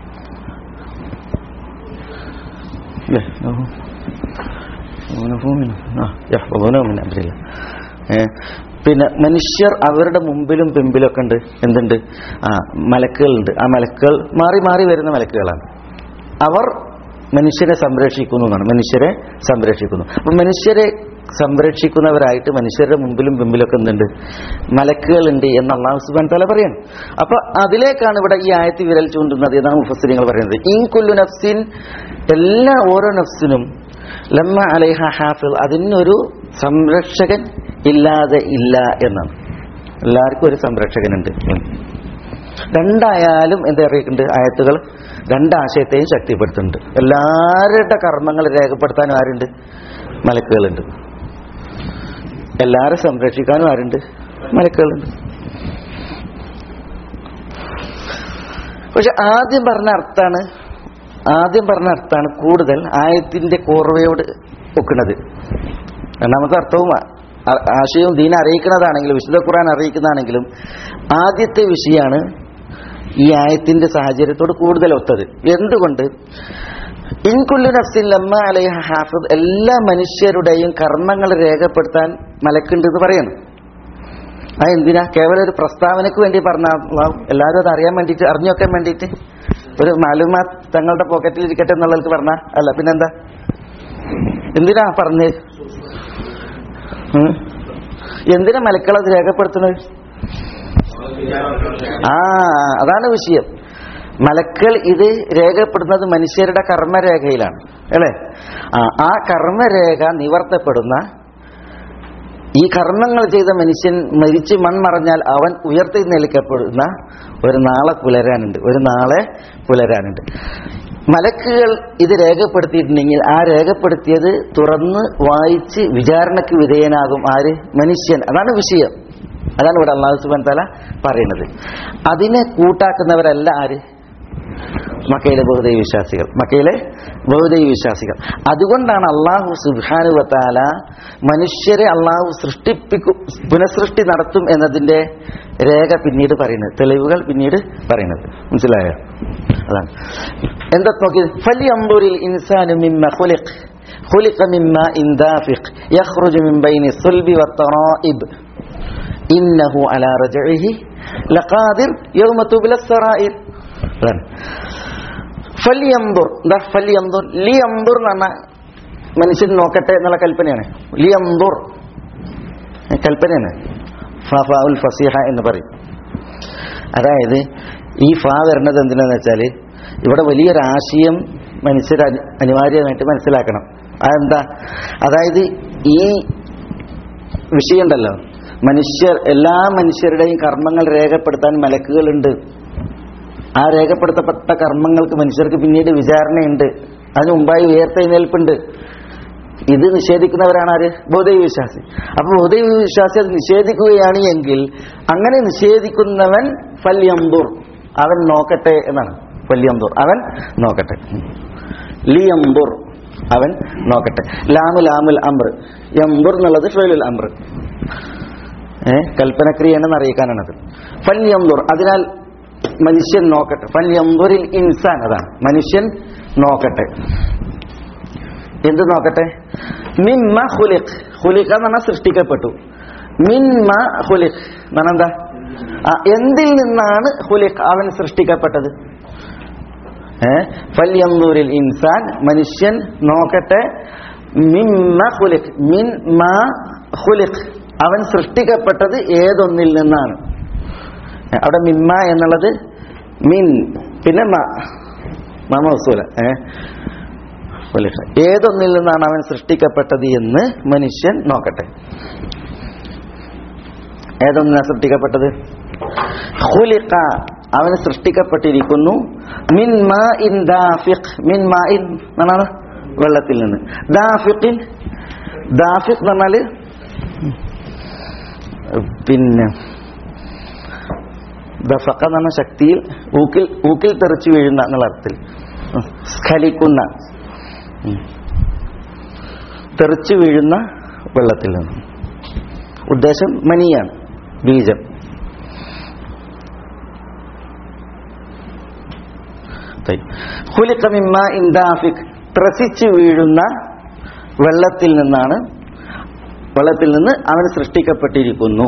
له له يحفظونه من آه يحفظونه من أمر الله ഏ, പിന്നെ മനുഷ്യർ അവരുടെ മുമ്പിലും പിമ്പിലൊക്കെ ഉണ്ട് എന്തുണ്ട് ആ മലക്കുകളുണ്ട് ആ മലക്കുകൾ മാറി മാറി വരുന്ന മലക്കുകളാണ് അവർ മനുഷ്യരെ സംരക്ഷിക്കുന്നു എന്നാണ് മനുഷ്യരെ സംരക്ഷിക്കുന്നു അപ്പൊ മനുഷ്യരെ സംരക്ഷിക്കുന്നവരായിട്ട് മനുഷ്യരുടെ മുമ്പിലും പിമ്പിലൊക്കെ എന്തുണ്ട് മലക്കുകളുണ്ട് എന്ന് അള്ളാഹു സുബാൻ തല പറയാണ് അപ്പൊ അതിലേക്കാണ് ഇവിടെ ഈ ആയത്തി വിരൽ ചൂണ്ടുന്നത് എന്നാണ് മുഫസ്സിരിങ്ങൾ പറയുന്നത് ഈ കുല്ലു നഫ്സിൻ എല്ലാ ഓരോ നഫ്സിനും ലമ്മ അലൈഹ ഹാഫിൽ അതിനൊരു സംരക്ഷകൻ ഇല്ലാതെ ഇല്ല എന്നാണ് എല്ലാവർക്കും ഒരു സംരക്ഷകനുണ്ട് എന്ന്. രണ്ടായാലും എന്താ അറിയിക്കുന്നുണ്ട് ആയത്തുകൾ രണ്ടാശയത്തെയും ശക്തിപ്പെടുത്തുന്നുണ്ട് എല്ലാവരുടെ കർമ്മങ്ങൾ രേഖപ്പെടുത്താനും ആരുണ്ട് മലക്കുകളുണ്ട് എല്ലാവരും സംരക്ഷിക്കാനും ആരുണ്ട് മലക്കുകളുണ്ട് പക്ഷെ ആദ്യം പറഞ്ഞ അർത്ഥാണ് ആദ്യം പറഞ്ഞ അർത്ഥാണ് കൂടുതൽ ആയത്തിന്റെ കോർവയോട് ഒക്കുന്നത് രണ്ടാമത്തെ അർത്ഥവും ആ- ആ- ആശയവും ദീന അറിയിക്കുന്നതാണെങ്കിലും വിശുദ്ധ ഖുർആൻ അറിയിക്കുന്നതാണെങ്കിലും ആദ്യത്തെ വിഷയമാണ് ഈ ആയത്തിന്റെ സാഹചര്യത്തോട് കൂടുതൽ ഒത്തത് എന്തുകൊണ്ട് ഇൻകുല്ലു നഫ്സിൻ ലമ്മ അലൈഹ ഹാഫിദ് എല്ലാ മനുഷ്യരുടെയും കർമ്മങ്ങൾ രേഖപ്പെടുത്താൻ മലക്കുണ്ട് എന്ന് പറയണം ആ എന്തിനാ കേവലം ഒരു പ്രസ്താവനക്ക് വേണ്ടി പറഞ്ഞ എല്ലാവരും അത് അറിയാൻ വേണ്ടിയിട്ട് അറിഞ്ഞു വെക്കാൻ വേണ്ടിയിട്ട് ഒരു മാലുമ തങ്ങളുടെ പോക്കറ്റിൽ ഇരിക്കട്ടെ എന്നുള്ളത് പറഞ്ഞ അല്ല പിന്നെന്താ എന്തിനാ പറഞ്ഞത് ഉം? എന്തിനാ മലക്കളത് രേഖപ്പെടുത്തുന്നത് ആ അതാണ് വിഷയം മലക്കൾ ഇത് രേഖപ്പെടുന്നത് മനുഷ്യരുടെ കർമ്മരേഖയിലാണ് അല്ലേ ആ ആ കർമ്മരേഖ നിവർത്തപ്പെടുന്ന ഈ കർമ്മങ്ങൾ ചെയ്ത മനുഷ്യൻ മരിച്ച് മൺമറഞ്ഞാൽ അവൻ ഉയർത്തി നിൽക്കപ്പെടുന്ന ഒരു നാളെ പുലരാനുണ്ട് ഒരു നാളെ പുലരാനുണ്ട് മലക്കുകൾ ഇത് രേഖപ്പെടുത്തിയിട്ടുണ്ടെങ്കിൽ ആ രേഖപ്പെടുത്തിയത് തുറന്ന് വായിച്ച് വിചാരണയ്ക്ക് വിധേയനാകും ആര് മനുഷ്യൻ അതാണ് വിഷയം അതാണ് ഇവിടെ അള്ളാഹു സുബാൻ തല പറയുന്നത് അതിനെ കൂട്ടാക്കുന്നവരല്ല ആര് മക്കയിലെ ബഹുദൈവ വിശ്വാസികൾ മക്കയിലെ ബഹുദൈവ വിശ്വാസികൾ അതുകൊണ്ടാണ് അള്ളാഹു സുബാനുവത്താല മനുഷ്യരെ അള്ളാഹു സൃഷ്ടിപ്പിക്കും പുനഃസൃഷ്ടി നടത്തും എന്നതിന്റെ രേഖ പിന്നീട് പറയുന്നത് തെളിവുകൾ പിന്നീട് പറയുന്നത് മനസ്സിലായോ അതാണ് എന്താ നോക്കി ഫലിയംബുരിൽ ഇൻസാനു മിമ്മ ഖുലിഖ് خلق من ماء دافق يخرج من بين الصلب والترائب إنه على رجعه لقادر يوم تبلى السرائر അതാണ് ഫലിയമ്പുർ എന്താ ഫലിയമ്പുർ ലിയമ്പുർ എന്ന് പറഞ്ഞ മനുഷ്യൻ നോക്കട്ടെ എന്നുള്ള കൽപ്പനയാണ് ലിയമ്പുർ കൽപ്പനയാണ് ഫാഫാഉൽ ഫസീഹ എന്ന് പറയും അതായത് ഈ ഫാ വരുന്നത് എന്തിനാന്ന് വെച്ചാൽ ഇവിടെ വലിയൊരു ആശയം മനുഷ്യർ അനി- അനിവാര്യമായിട്ട് മനസ്സിലാക്കണം അതെന്താ അതായത് ഈ വിഷയമുണ്ടല്ലോ മനുഷ്യർ എല്ലാ മനുഷ്യരുടെയും കർമ്മങ്ങൾ രേഖപ്പെടുത്താൻ മലക്കുകളുണ്ട് ആ രേഖപ്പെടുത്തപ്പെട്ട കർമ്മങ്ങൾക്ക് മനുഷ്യർക്ക് പിന്നീട് വിചാരണയുണ്ട് അതിനു മുമ്പായി ഉയർത്തെഴുന്നേൽപ്പുണ്ട് ഇത് നിഷേധിക്കുന്നവരാണ് ആര് ബൗദ്ധൈവ വിശ്വാസി അപ്പൊ ബൗദ്ധൈവ വിശ്വാസി അത് നിഷേധിക്കുകയാണ് എങ്കിൽ അങ്ങനെ നിഷേധിക്കുന്നവൻ ഫല്യംബുർ അവൻ നോക്കട്ടെ എന്നാണ് ഫല്യംബുർ അവൻ നോക്കട്ടെ ലിയംബുർ അവൻ നോക്കട്ടെ ലാമു ലാമുൽ അമ്ര യംബുർ എന്നുള്ളത് ഫെയിലുൽ അമ്ര ഏ കൽപ്പനക്രിയയാണെന്ന് അറിയിക്കാനാണത് ഫല്യംബുർ അതിനാൽ മനുഷ്യൻ നോക്കട്ടെ ഫല്യംബുറിൽ ഇൻസാൻ അതാണ് മനുഷ്യൻ നോക്കട്ടെ എന്ത് നോക്കട്ടെ മിമ്മ ഹുലിഖ് ഹുലിഖ് എന്ന് പറഞ്ഞാൽ സൃഷ്ടിക്കപ്പെട്ടു മിമ്മ ഹുലിഖ് എന്നാണ് എന്താ ആ, എന്തിൽ നിന്നാണ് ഹുലിഖ് അവൻ സൃഷ്ടിക്കപ്പെട്ടത് ഏ ഫല്യംദൂരിൽ ഇൻസാൻ മനുഷ്യൻ നോക്കട്ടെ മിമ്മ ഹുലിഖ് മിൻ മാ ഹുലിഖ് അവൻ സൃഷ്ടിക്കപ്പെട്ടത് ഏതൊന്നിൽ നിന്നാണ് ഏ, അവിടെ മിമ്മ എന്നുള്ളത് മിൻ പിന്നെ മ മ മൗസൂല ഏ ഹുലിഖ്. ഏതൊന്നിൽ നിന്നാണ് അവൻ സൃഷ്ടിക്കപ്പെട്ടത് എന്ന് മനുഷ്യൻ നോക്കട്ടെ ഏതൊന്നിനാണ് സൃഷ്ടിക്കപ്പെട്ടത് ഹുലിഖ അവന് സൃഷ്ടിക്കപ്പെട്ടിരിക്കുന്നു മിൻ മാ ഇൻ ദാഫിഖ് മിൻ മാ ഇൻ എന്നാണ് വെള്ളത്തിൽ നിന്ന് ദാഫിഖിൻ ദാഫിഖ് എന്ന് പറഞ്ഞാല് പിന്നെ ദഫക്ക എന്ന് പറഞ്ഞ ശക്തിയിൽ ഊക്കിൽ ഊക്കിൽ തെറിച്ചു വീഴുന്ന എന്നുള്ള അർത്ഥത്തിൽ ഉം. സ്ഖലിക്കുന്ന ഉം. തെറിച്ചു വീഴുന്ന വെള്ളത്തിൽ നിന്ന് ഉദ്ദേശം മനിയാണ് ബീജം ഹുലിഖ മിമ്മ ഇൻദാഫിക് ത്രസിച്ചു വീഴുന്ന വെള്ളത്തിൽ നിന്നാണ് വെള്ളത്തിൽ നിന്ന് അവൻ സൃഷ്ടിക്കപ്പെട്ടിരിക്കുന്നു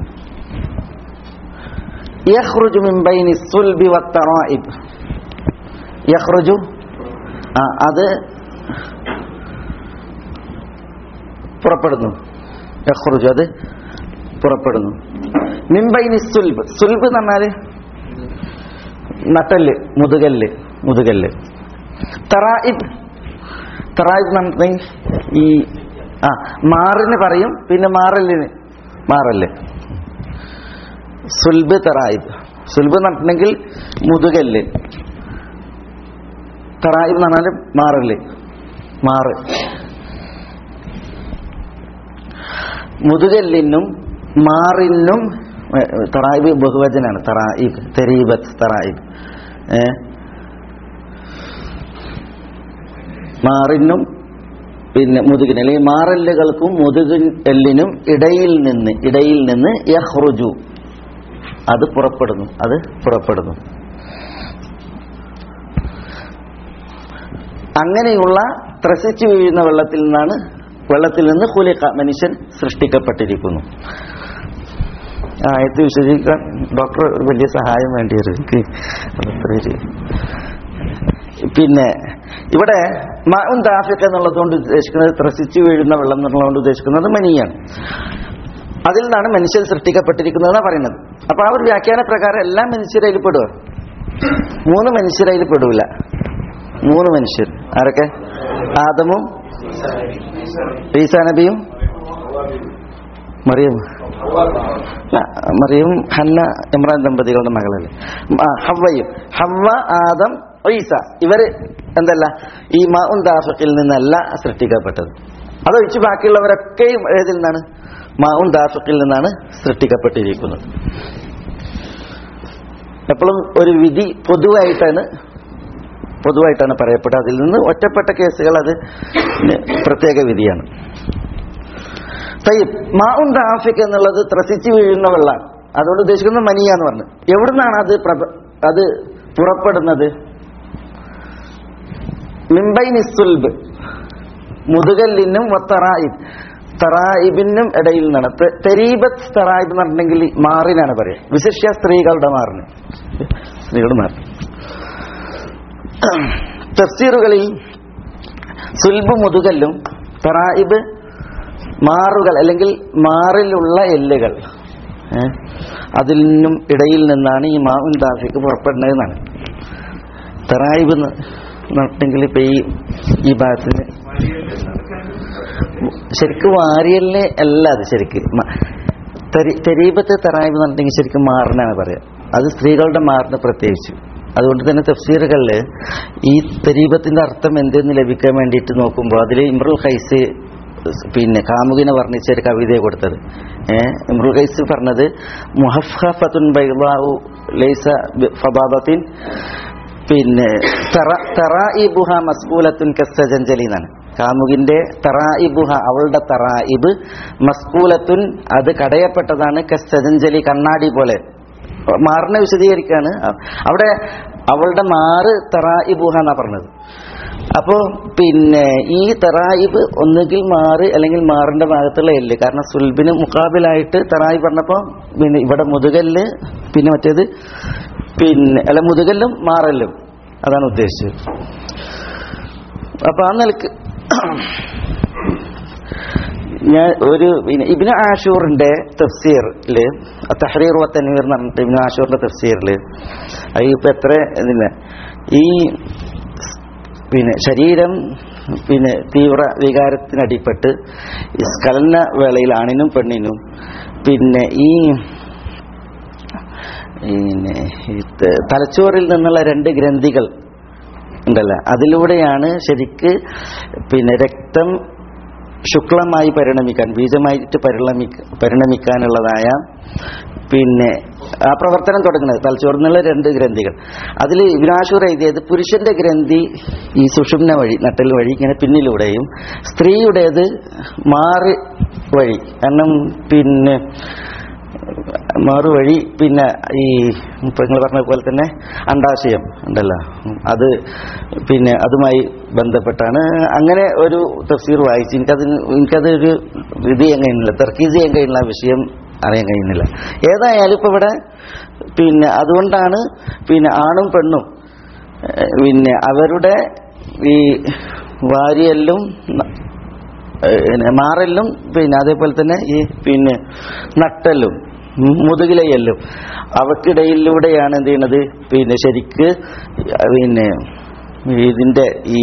യഖ്റുജു മിൻ ബൈനി സുൽബി വത്തറായിബ് യഖ്റുജു ആ അത് പുറപ്പെടുന്നു യഖ്റുജു അത് പുറപ്പെടുന്നു മിംബൈനി സുൽബ് സുൽബ് എന്ന് പറഞ്ഞാല് നട്ടല് മുതുകല്ല് മുതുകല്ല് തറായിബ് തറായിബ് എന്ന് പറഞ്ഞിട്ടുണ്ടെങ്കിൽ ഈ ആ മാറിന് പറയും പിന്നെ മാറലിന് മാറല് സുൽബ് തറായിബ് സുൽബ് എന്ന് പറഞ്ഞിട്ടുണ്ടെങ്കിൽ മുതുകല്ല് തറായിബ് എന്ന് പറഞ്ഞാല് മാറല് മാറ് മുതുകല്ലിനും മാറിനും ഏ, തറായിബ് ബഹുവചനാണ് തറായിബ് തെരീബത്ത് തറായിബ് ഏ മാറിനും പിന്നെ മുതുകിന് അല്ലെങ്കിൽ മാറല്ലുകൾക്കും മുതുകിൻ എല്ലിനും ഇടയിൽ നിന്ന് ഇടയിൽ നിന്ന് യഹ്റുജു അത് പുറപ്പെടുന്നു അത് പുറപ്പെടുന്നു അങ്ങനെയുള്ള ത്രസിച്ചു വീഴുന്ന വെള്ളത്തിൽ നിന്നാണ് വെള്ളത്തിൽ നിന്ന് ഹുലിഖ മനുഷ്യൻ സൃഷ്ടിക്കപ്പെട്ടിരിക്കുന്നു ആയത്ത് വിശദീകരിക്കാൻ ഡോക്ടർ ഒരു വലിയ സഹായം വേണ്ടി വരും എനിക്ക് അതത്ര ഒരു- പിന്നെ ഇവിടെ മാഉൻ ദാഫിഖ് എന്നുള്ളതുകൊണ്ട് ഉദ്ദേശിക്കുന്നത് ത്രസിച്ചു വീഴുന്ന വെള്ളം എന്നുള്ളതുകൊണ്ട് ഉദ്ദേശിക്കുന്നത് മനിയാണ് അതിൽ നിന്നാണ് മനുഷ്യൻ സൃഷ്ടിക്കപ്പെട്ടിരിക്കുന്നതെന്നാണ് പറയുന്നത് അപ്പൊ ആ ഒരു വ്യാഖ്യാന പ്രകാരം എല്ലാ മനുഷ്യരതിൽ പെടുക മൂന്ന് മനുഷ്യരതിൽ പെടൂല മൂന്ന് മനുഷ്യർ ആരൊക്കെ ആദമും ഈസാ നബിയും മറിയം അല്ല, മറിയം ഹന്ന ഇമ്രാൻ ദമ്പതികളുടെ മകളല്ലേ ആ, ഹവ്വയും ഹവ്വ ആദം ഈസ ഇവര് എന്തല്ല ഈ മാഉൻ ദാഫിഖിൽ നിന്നല്ല സൃഷ്ടിക്കപ്പെട്ടത് അതൊഴിച്ച് ബാക്കിയുള്ളവരൊക്കെയും ഏതിൽ നിന്നാണ് മാഉൻ ദാഫിഖിൽ നിന്നാണ് സൃഷ്ടിക്കപ്പെട്ടിരിക്കുന്നത് എപ്പോഴും ഒരു വിധി പൊതുവായിട്ടാണ് പൊതുവായിട്ടാണ് പറയപ്പെട്ടത് അതിൽ നിന്ന് ഒറ്റപ്പെട്ട കേസുകൾ അത് പ്രത്യേക വിധിയാണ് തയ്യബ് മാഉൻ ദാഫിക് എന്നുള്ളത് ത്രസിച്ച് വീഴുന്ന വെള്ളമാണ് അതുകൊണ്ട് ഉദ്ദേശിക്കുന്നത് മനിയാന്ന് പറഞ്ഞു എവിടുന്നാണ് അത് പ്രഭ- അത് പുറപ്പെടുന്നത് മിംബൈനി സുൽബ് മുതുകല്ലിനും തറായിബ് തറായിബിനും ഇടയിൽ നിന്നാണ് തെ- തെരീബത്ത് തറായിബ് എന്ന് പറഞ്ഞിട്ടുണ്ടെങ്കിൽ മാറിനാണ് പറയുക വിശിഷ്യ സ്ത്രീകളുടെ മാറിന് സ്ത്രീകളുടെ മാറിന് തഫ്സീറുകളിൽ സുൽബ് മുതുകല്ലും തറായിബ് മാറുകൾ അല്ലെങ്കിൽ മാറിലുള്ള എല്ലുകൾ ഏ? അതിൽ നിന്നും ഇടയിൽ നിന്നാണ് ഈ മാവിൻ ദാഫിക്ക് പുറപ്പെടുന്നതെന്നാണ് തറായിബ് നട്ടെങ്കിൽ ഇപ്പൊ ഈ ഈ ഭാഗത്തിന് ശരിക്കും വാരിയലിനെ അല്ല അത് ശരിക്ക് മ- തെരി- തെരീബത്തെ തറായിബ് എന്ന് പറഞ്ഞിട്ടുണ്ടെങ്കിൽ ശരിക്കും മാറിനാണ് പറയാ അത് സ്ത്രീകളുടെ മാറിന് പ്രത്യേകിച്ച് അതുകൊണ്ട് തന്നെ തഫ്സീറുകളിൽ ഈ തരീബത്തിന്റെ അർത്ഥം എന്തെന്ന് ലഭിക്കാൻ വേണ്ടിയിട്ട് നോക്കുമ്പോൾ അതിൽ ഇമ്രുൽ ഖൈസ് പിന്നെ കാമുകിനെ വർണ്ണിച്ച ഒരു കവിതയെ കൊടുത്തത് ഏഹ് ഇമ്രുൽ ഖൈസ് പറഞ്ഞത് മുഹഫത്തുൻ ബൈളാഉ ലൈസ ബി- ഫദാദത്തിൻ പിന്നെ തറ- തറായിബുഹ മസ്കൂലത്തുൻ കസ്സജഞ്ചലി എന്നാണ് കാമുകിന്റെ തറായിബുഹ അവളുടെ തറായിബ് മസ്കൂലത്തുൻ അത് കടയപ്പെട്ടതാണ് കസ്സജഞ്ചലി കണ്ണാടി പോലെ മാറിനെ വിശദീകരിക്കാണ് അവിടെ അവളുടെ മാറ് തറായിബുഹ എന്നാ പറഞ്ഞത് അപ്പോ പിന്നെ ഈ തറായിബ് ഒന്നുകിൽ മാറ് അല്ലെങ്കിൽ മാറിന്റെ ഭാഗത്തുള്ള എല്ല് കാരണം സുൽബിന് മുക്കാബിലായിട്ട് തറായി പറഞ്ഞപ്പോ പിന്നെ ഇവിടെ മുതുകല്ല് പിന്നെ മറ്റേത് പിന്നെ അല്ല മുതുകല്ലും മാറല്ലും അതാണ് ഉദ്ദേശിച്ചത് അപ്പൊ ആ നിലക്ക് ഞാൻ ഒരു പിന്നെ ഇബിന് ആഷൂറിന്റെ തഫ്സീറില് തഹ്രീർ വ തൻവീർ എന്ന് പറഞ്ഞിട്ട് ഇബിന് ആഷൂറിന്റെ തഫ്സീറില് അത് ഇപ്പൊ എത്ര ഇതില്ല ഈ പിന്നെ ശരീരം പിന്നെ തീവ്ര വികാരത്തിനടിപ്പെട്ട് ഈ സ്ഖലന വേളയിൽ ആണിനും പെണ്ണിനും പിന്നെ ഈ പിന്നെ ഈ ത- തലച്ചോറിൽ നിന്നുള്ള രണ്ട് ഗ്രന്ഥികൾ ഉണ്ടല്ലോ അതിലൂടെയാണ് ശരിക്ക് പിന്നെ രക്തം ശുക്ലമായി പരിണമിക്കാൻ ബീജമായിട്ട് പരിണമിക്ക പരിണമിക്കാനുള്ളതായ പിന്നെ ആ പ്രവർത്തനം തുടങ്ങുന്നത് തലച്ചോറിൽ നിന്നുള്ള രണ്ട് ഗ്രന്ഥികൾ അതിൽ വിനാശൂർ എഴുതിയത് പുരുഷന്റെ ഗ്രന്ഥി ഈ സുഷുമ്ന വഴി നട്ടൽ വഴി ഇങ്ങനെ പിന്നിലൂടെയും സ്ത്രീയുടേത് മാറി വഴി കാരണം പിന്നെ മാറുവഴി പിന്നെ ഈ ഇപ്പൊ നിങ്ങൾ പറഞ്ഞ പോലെ തന്നെ അണ്ടാശയം ഉണ്ടല്ലോ അത് പിന്നെ അതുമായി ബന്ധപ്പെട്ടാണ് അങ്ങനെ ഒരു തഫ്സീർ വായിച്ച് എനിക്കത് എനിക്കതൊരു ഇത് ചെയ്യാൻ കഴിയുന്നില്ല തർക്കീസ് ചെയ്യാൻ കഴിയുന്ന വിഷയം അറിയാൻ കഴിയുന്നില്ല ഏതായാലും ഇപ്പൊ ഇവിടെ പിന്നെ അതുകൊണ്ടാണ് പിന്നെ ആണും പെണ്ണും ഏഹ്, പിന്നെ അവരുടെ ഈ വാരിയല്ലും ഏഹ് മാറല്ലും പിന്നെ അതേപോലെ തന്നെ ഈ പിന്നെ നട്ടല്ലും ഉം, മുതുകിലയല്ലും അവക്കിടയിലൂടെയാണ് എന്ത് ചെയ്യണത് പിന്നെ ശരിക്ക് പിന്നെ ഇതിന്റെ ഈ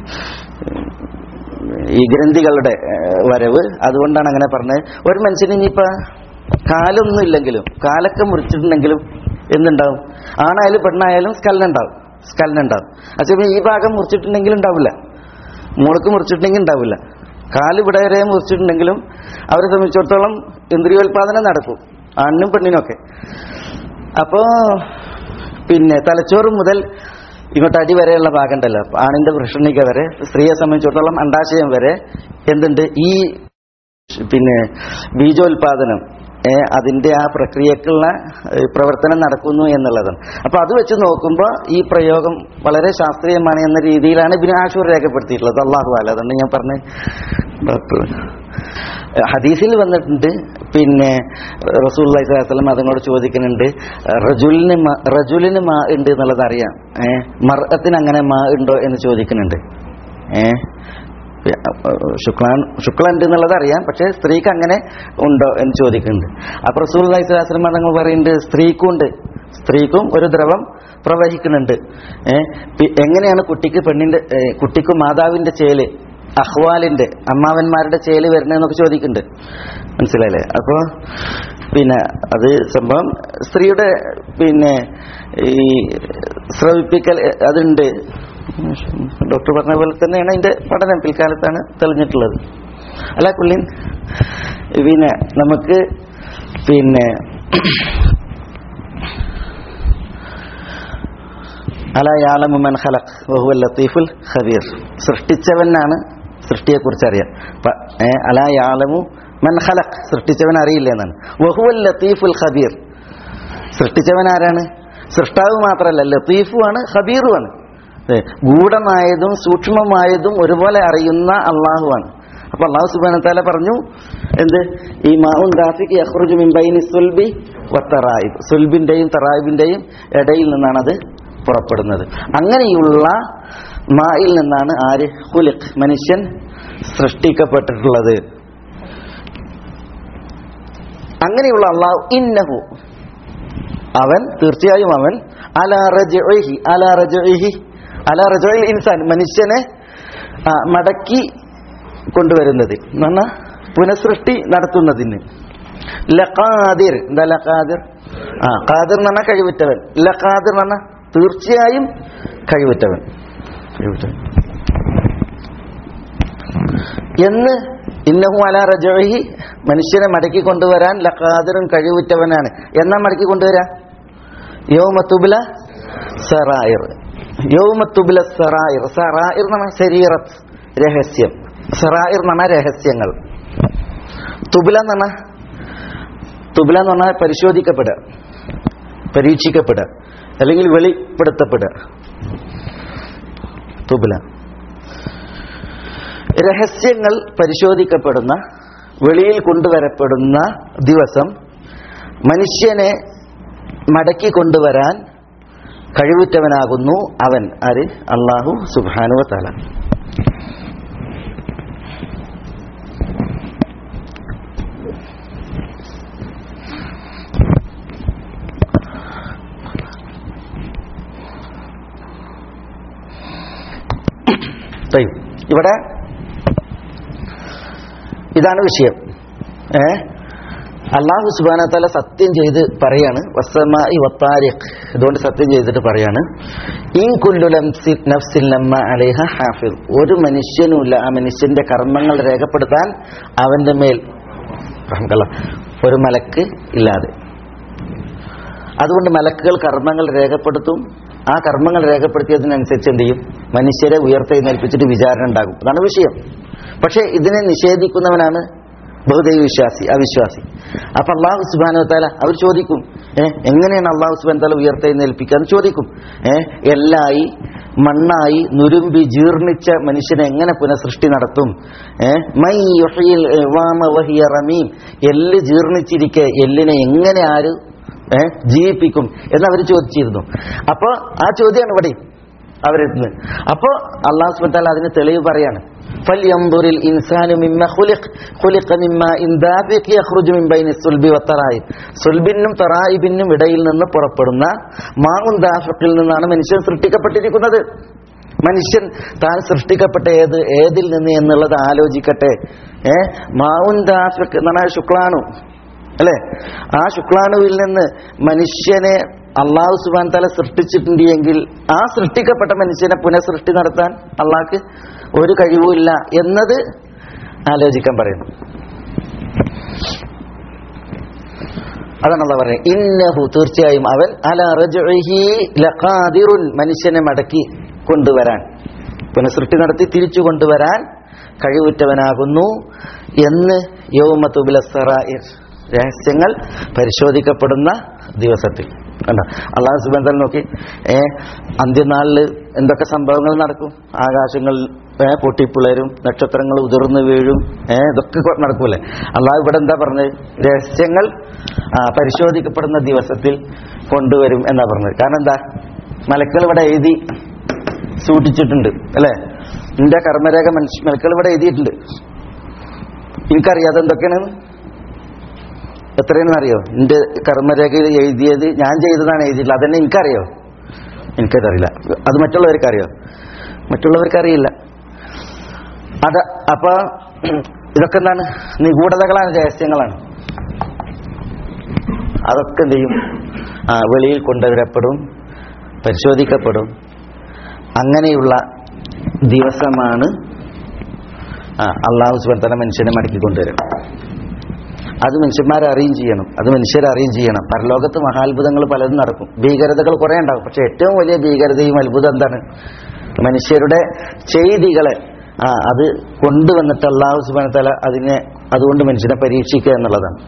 ഈ ഗ്രന്ഥികളുടെ ഏഹ്, വരവ് അതുകൊണ്ടാണ് അങ്ങനെ പറഞ്ഞത് ഒരു മനുഷ്യന് ഇനിയിപ്പോ കാലൊന്നും ഇല്ലെങ്കിലും കാലൊക്കെ മുറിച്ചിട്ടുണ്ടെങ്കിലും എന്തുണ്ടാവും ആണായാലും പെണ്ണായാലും സ്കലന ഉണ്ടാവും സ്കലന ഉണ്ടാവും പക്ഷേ ഈ ഭാഗം മുറിച്ചിട്ടുണ്ടെങ്കിലും ഉണ്ടാവില്ല മുളക്ക് മുറിച്ചിട്ടുണ്ടെങ്കിൽ ഉണ്ടാവില്ല കാല് ഇവിടെ വരെ മുറിച്ചിട്ടുണ്ടെങ്കിലും അവരെ സംബന്ധിച്ചിടത്തോളം ഇന്ദ്രിയോൽപാദനം നടക്കും ആണിനും പെണ്ണിനൊക്കെ അപ്പോ പിന്നെ തലച്ചോറ് മുതൽ ഇങ്ങോട്ട് അടി വരെയുള്ള ഭാഗം ഉണ്ടല്ലോ ആണിന്റെ വൃഷണിക വരെ സ്ത്രീയെ സംബന്ധിച്ചിടത്തോളം അണ്ടാശയം വരെ എന്തുണ്ട് ഈ പിന്നെ ബീജോൽപാദനം ഏ, അതിന്റെ ആ പ്രക്രിയക്കുള്ള ഏ, പ്രവർത്തനം നടക്കുന്നു എന്നുള്ളതാണ് അപ്പൊ അത് വെച്ച് നോക്കുമ്പോൾ ഈ പ്രയോഗം വളരെ ശാസ്ത്രീയമാണ് എന്ന രീതിയിലാണ് ഇബിന് ആഷൂർ രേഖപ്പെടുത്തിയിട്ടുള്ളത് അള്ളാഹു അല്ല അതുകൊണ്ട് ഞാൻ പറഞ്ഞ ഡോക്ടർ ഹദീസിൽ വന്നിട്ടുണ്ട് പിന്നെ റസൂൽ അലൈഹിസ്ലാം അതുകൊണ്ട് ചോദിക്കുന്നുണ്ട് റജുലിന് മ- റജുലിന് മാ ഉണ്ട് എന്നുള്ളത് അറിയാം ഏഹ് മർഅത്തിന് അങ്ങനെ മാ ഉണ്ടോ എന്ന് ചോദിക്കുന്നുണ്ട് ഏഹ് ശുക്ലാൻ ശുക്ലുണ്ട് എന്നുള്ളത് അറിയാം പക്ഷേ സ്ത്രീക്ക് അങ്ങനെ ഉണ്ടോ എന്ന് ചോദിക്കുന്നുണ്ട് അപ്പൊ റസൂൽ അലൈഹിസ്ലാം തങ്ങൾ പറയുന്നുണ്ട് സ്ത്രീക്കും ഉണ്ട് സ്ത്രീക്കും ഒരു ദ്രവം പ്രവഹിക്കുന്നുണ്ട് ഏഹ് പി- എങ്ങനെയാണ് കുട്ടിക്ക് പെണ്ണിന്റെ ഏഹ് കുട്ടിക്ക് മാതാവിന്റെ ചേല് അഹ്വാലിന്റെ അമ്മാവന്മാരുടെ ചേല് വരുന്നതെന്നൊക്കെ ചോദിക്കുന്നുണ്ട് മനസ്സിലായില്ലേ അപ്പോ പിന്നെ അത് സംഭവം സ്ത്രീയുടെ പിന്നെ ഈ സ്രവിപ്പിക്കൽ എ, അതുണ്ട് ഡോക്ടർ പറഞ്ഞ പോലെ തന്നെയാണ് അതിന്റെ പഠനം പിൽക്കാലത്താണ് തെളിഞ്ഞിട്ടുള്ളത് അല്ല കുള്ളിൻ പിന്നെ നമുക്ക് പിന്നെ അല യാലമുമൻ ഖലഖ് വഹുവൽ ലത്തീഫുൽ ഖബീർ സൃഷ്ടിച്ചവനാണ് സൃഷ്ടിയെക്കുറിച്ച് അറിയാം പ- ഏ, അല യാലമു മൻ ഖലഖ് സൃഷ്ടിച്ചവൻ അറിയില്ല എന്നാണ് വഹുവൽ ലത്തീഫുൽ ഖബീർ സൃഷ്ടിച്ചവൻ ആരാണ് സൃഷ്ടാവ് മാത്രമല്ല ലത്തീഫുമാണ് ഖബീറുമാണ് ഏ, ഗൂഢമായതും സൂക്ഷ്മമായതും ഒരുപോലെ അറിയുന്ന അള്ളാഹുവാണ് അപ്പൊ അള്ളാഹു സുബാന താല പറഞ്ഞു എന്ത് ഈ മാവുൻ ദാഫിക്ക് യഹ്റുജു മിമ്പൈനി സുൽബി വത്തറായിബ് സുൽബിന്റെയും തറായിബിന്റെയും ഇടയിൽ നിന്നാണ് അത് പുറപ്പെടുന്നത് അങ്ങനെയുള്ള മായിൽ നിന്നാണ് ആര് ഹുലിഖ് മനുഷ്യൻ സൃഷ്ടിക്കപ്പെട്ടിട്ടുള്ളത് അങ്ങനെയുള്ള അള്ളാഹു ഇന്നഹു അവൻ തീർച്ചയായും അവൻ അലാ റജഇഹി അലാ റജഇഹി അലാ റജഇൽ ഇൻസാൻ മനുഷ്യനെ ആ, മടക്കി കൊണ്ടുവരുന്നത് എന്നാ പുനഃസൃഷ്ടി നടത്തുന്നതിന് ലഖാദിർ എന്താ ലഖാദിർ ആ ഖാദിർ എന്ന് പറഞ്ഞാൽ കഴിവുറ്റവൻ ലഖാദിർ എന്ന് പറഞ്ഞാൽ തീർച്ചയായും കഴിവുറ്റവൻ കഴിവുറ്റവൻ എന്ന് ഇന്നഹു അല റജഹി മനുഷ്യനെ മടക്കി കൊണ്ടുവരാൻ ലഖാദിറും കഴിവുറ്റവനാണ് എന്നാ മടക്കി കൊണ്ടുവരാ യൗമത്തുബില സറായിർ യൗമത്തുബില സറായിർ സറായിർ എന്ന് പറഞ്ഞാൽ ശരീറത്ത് രഹസ്യം സറായിർ എന്ന് പറഞ്ഞാൽ രഹസ്യങ്ങൾ തുബില എന്ന് പറഞ്ഞാൽ തുബില എന്ന് പറഞ്ഞാൽ പരിശോധിക്കപ്പെടുക പരീക്ഷിക്കപ്പെടുക അല്ലെങ്കിൽ വെളിപ്പെടുത്തപ്പെടുക തുബില രഹസ്യങ്ങൾ പരിശോധിക്കപ്പെടുന്ന വെളിയിൽ കൊണ്ടുവരപ്പെടുന്ന ദിവസം മനുഷ്യനെ മടക്കി കൊണ്ടുവരാൻ കഴിവുറ്റവനാകുന്നു അവൻ ആര് അള്ളാഹു സുബാനുവ തല ഇവിടെ ഇതാണ് വിഷയം ഏ അള്ളാഹു സുബാന തല സത്യം ചെയ്ത് പറയാണ് വസ്സമായി വത്താരിഖ് ഇതുകൊണ്ട് സത്യം ചെയ്തിട്ട് പറയാണ് ഇൻ കുല്ലു ലംസി- നഫ്സിൻ ലമ്മ അലൈഹ ഹാഫിദ് ഒരു മനുഷ്യനുമില്ല ആ മനുഷ്യന്റെ കർമ്മങ്ങൾ രേഖപ്പെടുത്താൻ അവന്റെ മേൽ റഹ്മത്തുള്ള, ഒരു മലക്ക് ഇല്ലാതെ അതുകൊണ്ട് മലക്കുകൾ കർമ്മങ്ങൾ രേഖപ്പെടുത്തും ആ കർമ്മങ്ങൾ രേഖപ്പെടുത്തിയതിനനുസരിച്ച് എന്ത് ചെയ്യും മനുഷ്യരെ ഉയർത്തെഴുന്നേൽപ്പിച്ചിട്ട് വിചാരണ ഉണ്ടാകും അതാണ് വിഷയം പക്ഷേ ഇതിനെ നിഷേധിക്കുന്നവനാണ് ബഹുദൈവ വിശ്വാസി അവിശ്വാസി അപ്പൊ അള്ളാഹു സുബാനു താല അവർ ചോദിക്കും ഏഹ് എങ്ങനെയാണ് അള്ളാഹു സുബാൻ താല ഉയർത്തെഴുന്നേൽപ്പിക്കുക എന്ന് ചോദിക്കും ഏഹ് എല്ലായി മണ്ണായി നുരുമ്പി ജീർണിച്ച മനുഷ്യനെ എങ്ങനെ പുനഃസൃഷ്ടി നടത്തും ഏഹ് മൈ യുഹ്യിൽ ഇവാമ വഹിയ റമീം എല്ല് ജീർണിച്ചിരിക്കെ എല്ലിനെ എങ്ങനെ ആര് ഏഹ് ജീവിപ്പിക്കും എന്ന് അവർ ചോദിച്ചിരുന്നു അപ്പോൾ ആ ചോദ്യമാണ് ഇവിടെ അവരെത്തുന്നത് അപ്പോൾ അള്ളാഹു സുബാൻ അതിന് തെളിവ് പറയാണ് فلينظر الإنسان مما خلق خلق من ماء دافق يخرج من بين الصلب والترائب സുൽബിനും തറായിബിനും ഇടയിൽ നിന്ന് പുറപ്പെടുന്ന മാവും ദാഫിക്കിൽ നിന്നാണ് മനുഷ്യൻ സൃഷ്ടിക്കപ്പെട്ടിരിക്കുന്നത് മനുഷ്യൻ താൻ സൃഷ്ടിക്കപ്പെട്ട ഏത് ഏതിൽ നിന്ന് എന്നുള്ളത് ആലോചിക്കട്ടെ ഏ മാവുൻ ദാഫിക് എന്ന് പറഞ്ഞാൽ ശുക്ലാണു അല്ലെ ആ ശുക്ലാണുവിൽ നിന്ന് മനുഷ്യനെ അള്ളാഹു സുബാൻ തല സൃഷ്ടിച്ചിട്ടുണ്ട് എങ്കിൽ ആ സൃഷ്ടിക്കപ്പെട്ട മനുഷ്യനെ പുനഃസൃഷ്ടി നടത്താൻ അള്ളാഹ്ക്ക് ഒരു കഴിവുമില്ല എന്നത് ആലോചിക്കാൻ പറയുന്നു അതാണ് അള്ളാഹ് പറയുന്നത് ഇന്നഹു തീർച്ചയായും അവൻ അല റജുഹി ലഖാദിറുൻ മനുഷ്യനെ മടക്കി കൊണ്ടുവരാൻ പുനഃസൃഷ്ടി നടത്തി തിരിച്ചു കൊണ്ടുവരാൻ കഴിവുറ്റവനാകുന്നു എന്ന് യൗമത്തുബിലസറായിർ രഹസ്യങ്ങൾ പരിശോധിക്കപ്പെടുന്ന ദിവസത്തിൽ കണ്ടോ അള്ളാഹു സുബന്ധൽ നോക്കി ഏ അന്ത്യനാളിൽ എന്തൊക്കെ സംഭവങ്ങൾ നടക്കും ആകാശങ്ങൾ ഏ പൊട്ടിപ്പിളരും നക്ഷത്രങ്ങൾ ഉതിർന്നു വീഴും ഏ ഇതൊക്കെ കൊ- നടക്കൂലേ അള്ളാഹു ഇവിടെ എന്താ പറഞ്ഞത് രഹസ്യങ്ങൾ ആ, പരിശോധിക്കപ്പെടുന്ന ദിവസത്തിൽ കൊണ്ടുവരും എന്നാ പറഞ്ഞത് കാരണം എന്താ മലക്കൾ ഇവിടെ എഴുതി സൂക്ഷിച്ചിട്ടുണ്ട് അല്ലേ നിന്റെ കർമ്മരേഖ മനുഷ്യ മലക്കൾ ഇവിടെ എഴുതിയിട്ടുണ്ട് എനിക്കറിയാതെ എന്തൊക്കെയാണ് എത്രയാണെന്ന് അറിയോ എന്റെ കർമ്മരേഖയിൽ എഴുതിയത് ഞാൻ ചെയ്തതാണ് എഴുതിയിട്ടുള്ളത് അതെന്നെ എനിക്കറിയോ എനിക്കതറിയില്ല അത് മറ്റുള്ളവർക്ക് അറിയോ മറ്റുള്ളവർക്ക് അറിയില്ല അത് അപ്പൊ ഇതൊക്കെ എന്താണ് നിഗൂഢതകളാണ് രഹസ്യങ്ങളാണ് അതൊക്കെ എന്ത് ചെയ്യും ആ വെളിയിൽ കൊണ്ടുവരപ്പെടും പരിശോധിക്കപ്പെടും അങ്ങനെയുള്ള ദിവസമാണ് ആ അള്ളാഹു സുബൻ തന്നെ മനുഷ്യനെ മടക്കി കൊണ്ടുവരും അത് മനുഷ്യന്മാരെ അറിയും ചെയ്യണം അത് മനുഷ്യരെ അറിയും ചെയ്യണം പരലോകത്ത് മഹാത്ഭുതങ്ങൾ പലതും നടക്കും ഭീകരതകൾ കുറെ ഉണ്ടാകും പക്ഷെ ഏറ്റവും വലിയ ഭീകരതയും അത്ഭുതം എന്താണ് മനുഷ്യരുടെ ചെയ്തികളെ ആ അത് കൊണ്ടുവന്നിട്ട് അള്ളാഹു സുബാന തല അതിനെ അതുകൊണ്ട് മനുഷ്യനെ പരീക്ഷിക്കുക എന്നുള്ളതാണ്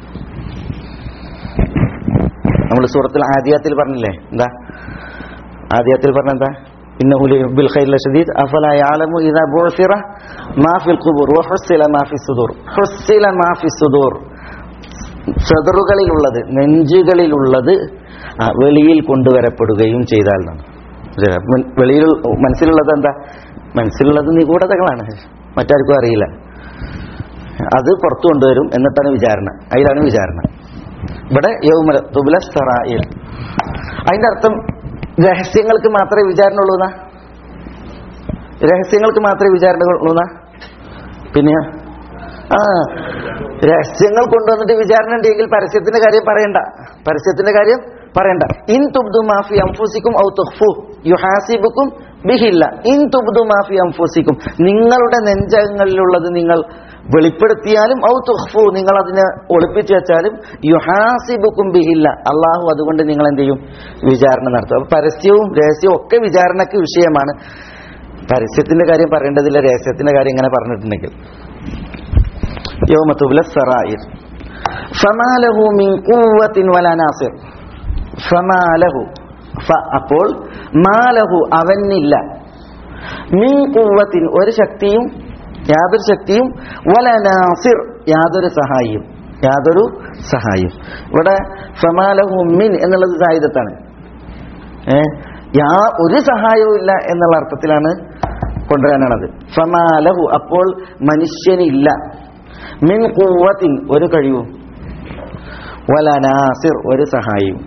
നമ്മൾ സൂറത്തിൽ ആദ്യത്തിൽ പറഞ്ഞില്ലേ എന്താ ആദ്യത്തിൽ പറഞ്ഞ എന്താ إنه لحب الخير لشديد أفلا يعلم إذا بعثر ما في القبور وحصل ما في الصدور حصل ما في الصدور സദറുകളിലുള്ളത് നെഞ്ചുകളിലുള്ളത് ആ, വെളിയിൽ കൊണ്ടുവരപ്പെടുകയും ചെയ്താൽ എന്നാണ്. ഇത് മൻ- വെളിയിൽ മനസ്സിലുള്ളത് എന്താ മനസ്സിലുള്ളത് നിഗൂഢതകളാണ് മറ്റാർക്കും അറിയില്ല അത് പുറത്തു കൊണ്ടുവരും എന്നിട്ടാണ് വിചാരണ അതിലാണ് വിചാരണ ഇവിടെ യൗമല തുബുല സറായിൽ അതിന്റെ അർത്ഥം രഹസ്യങ്ങൾക്ക് മാത്രമേ വിചാരണ ഉള്ളൂ എന്നാ രഹസ്യങ്ങൾക്ക് മാത്രമേ വിചാരണ ഉള്ളൂ എന്നാ പിന്നെയോ ആ രഹസ്യങ്ങൾ കൊണ്ടുവന്നിട്ട് വിചാരണ ഉണ്ടെങ്കിൽ പരസ്യത്തിന്റെ കാര്യം പറയണ്ട പരസ്യത്തിന്റെ കാര്യം പറയണ്ട ഇൻ തുബ്ദു മാഫി അംഫുസിക്കും ഔ തുഖ്ഫു യുഹാസിബുക്കും ബിഹില്ല ഇൻ തുബ്ദു മാഫി അംഫുസിക്കും നിങ്ങളുടെ നെഞ്ചകങ്ങളിലുള്ളത് നിങ്ങൾ വെളിപ്പെടുത്തിയാലും ഔ തുഖ്ഫു നിങ്ങൾ അതിനെ ഒളിപ്പിച്ചു വെച്ചാലും യുഹാസിബുക്കും ബിഹില്ല അള്ളാഹു അതുകൊണ്ട് നിങ്ങൾ എന്ത് ചെയ്യും വിചാരണ നടത്തും അപ്പൊ പരസ്യവും രഹസ്യവും ഒക്കെ വിചാരണയ്ക്ക് വിഷയമാണ് പരസ്യത്തിന്റെ കാര്യം പറയേണ്ടതില്ല രഹസ്യത്തിന്റെ കാര്യം ഇങ്ങനെ പറഞ്ഞിട്ടുണ്ടെങ്കിൽ യൗമത്തുബുല സറായിർ ഫമാലഹു മിൻ ഖുവ്വത്തിൻ വലാ നാസിർ ഫമാലഹു ഫ അപ്പോൾ മാലഹു അവനില്ല മിൻ ഖുവ്വത്തിൻ ഒരു ശക്തിയും യാതൊരു ശക്തിയും വല നാസിർ യാതൊരു സഹായിയും യാതൊരു സഹായിയും ഇവിടെ ഫമാലഹു മിൻ എന്നുള്ളത് സായുധത്താണ് ഏ യാ ഒരു സഹായവും ഇല്ല എന്നുള്ള അർത്ഥത്തിലാണ് കൊണ്ടുവരാനാണത് ഫമാലഹു അപ്പോൾ മനുഷ്യനില്ല മിൻ കൂവത്തിൻ ഒരു കഴിവും വല നാസിർ ഒരു സഹായിയും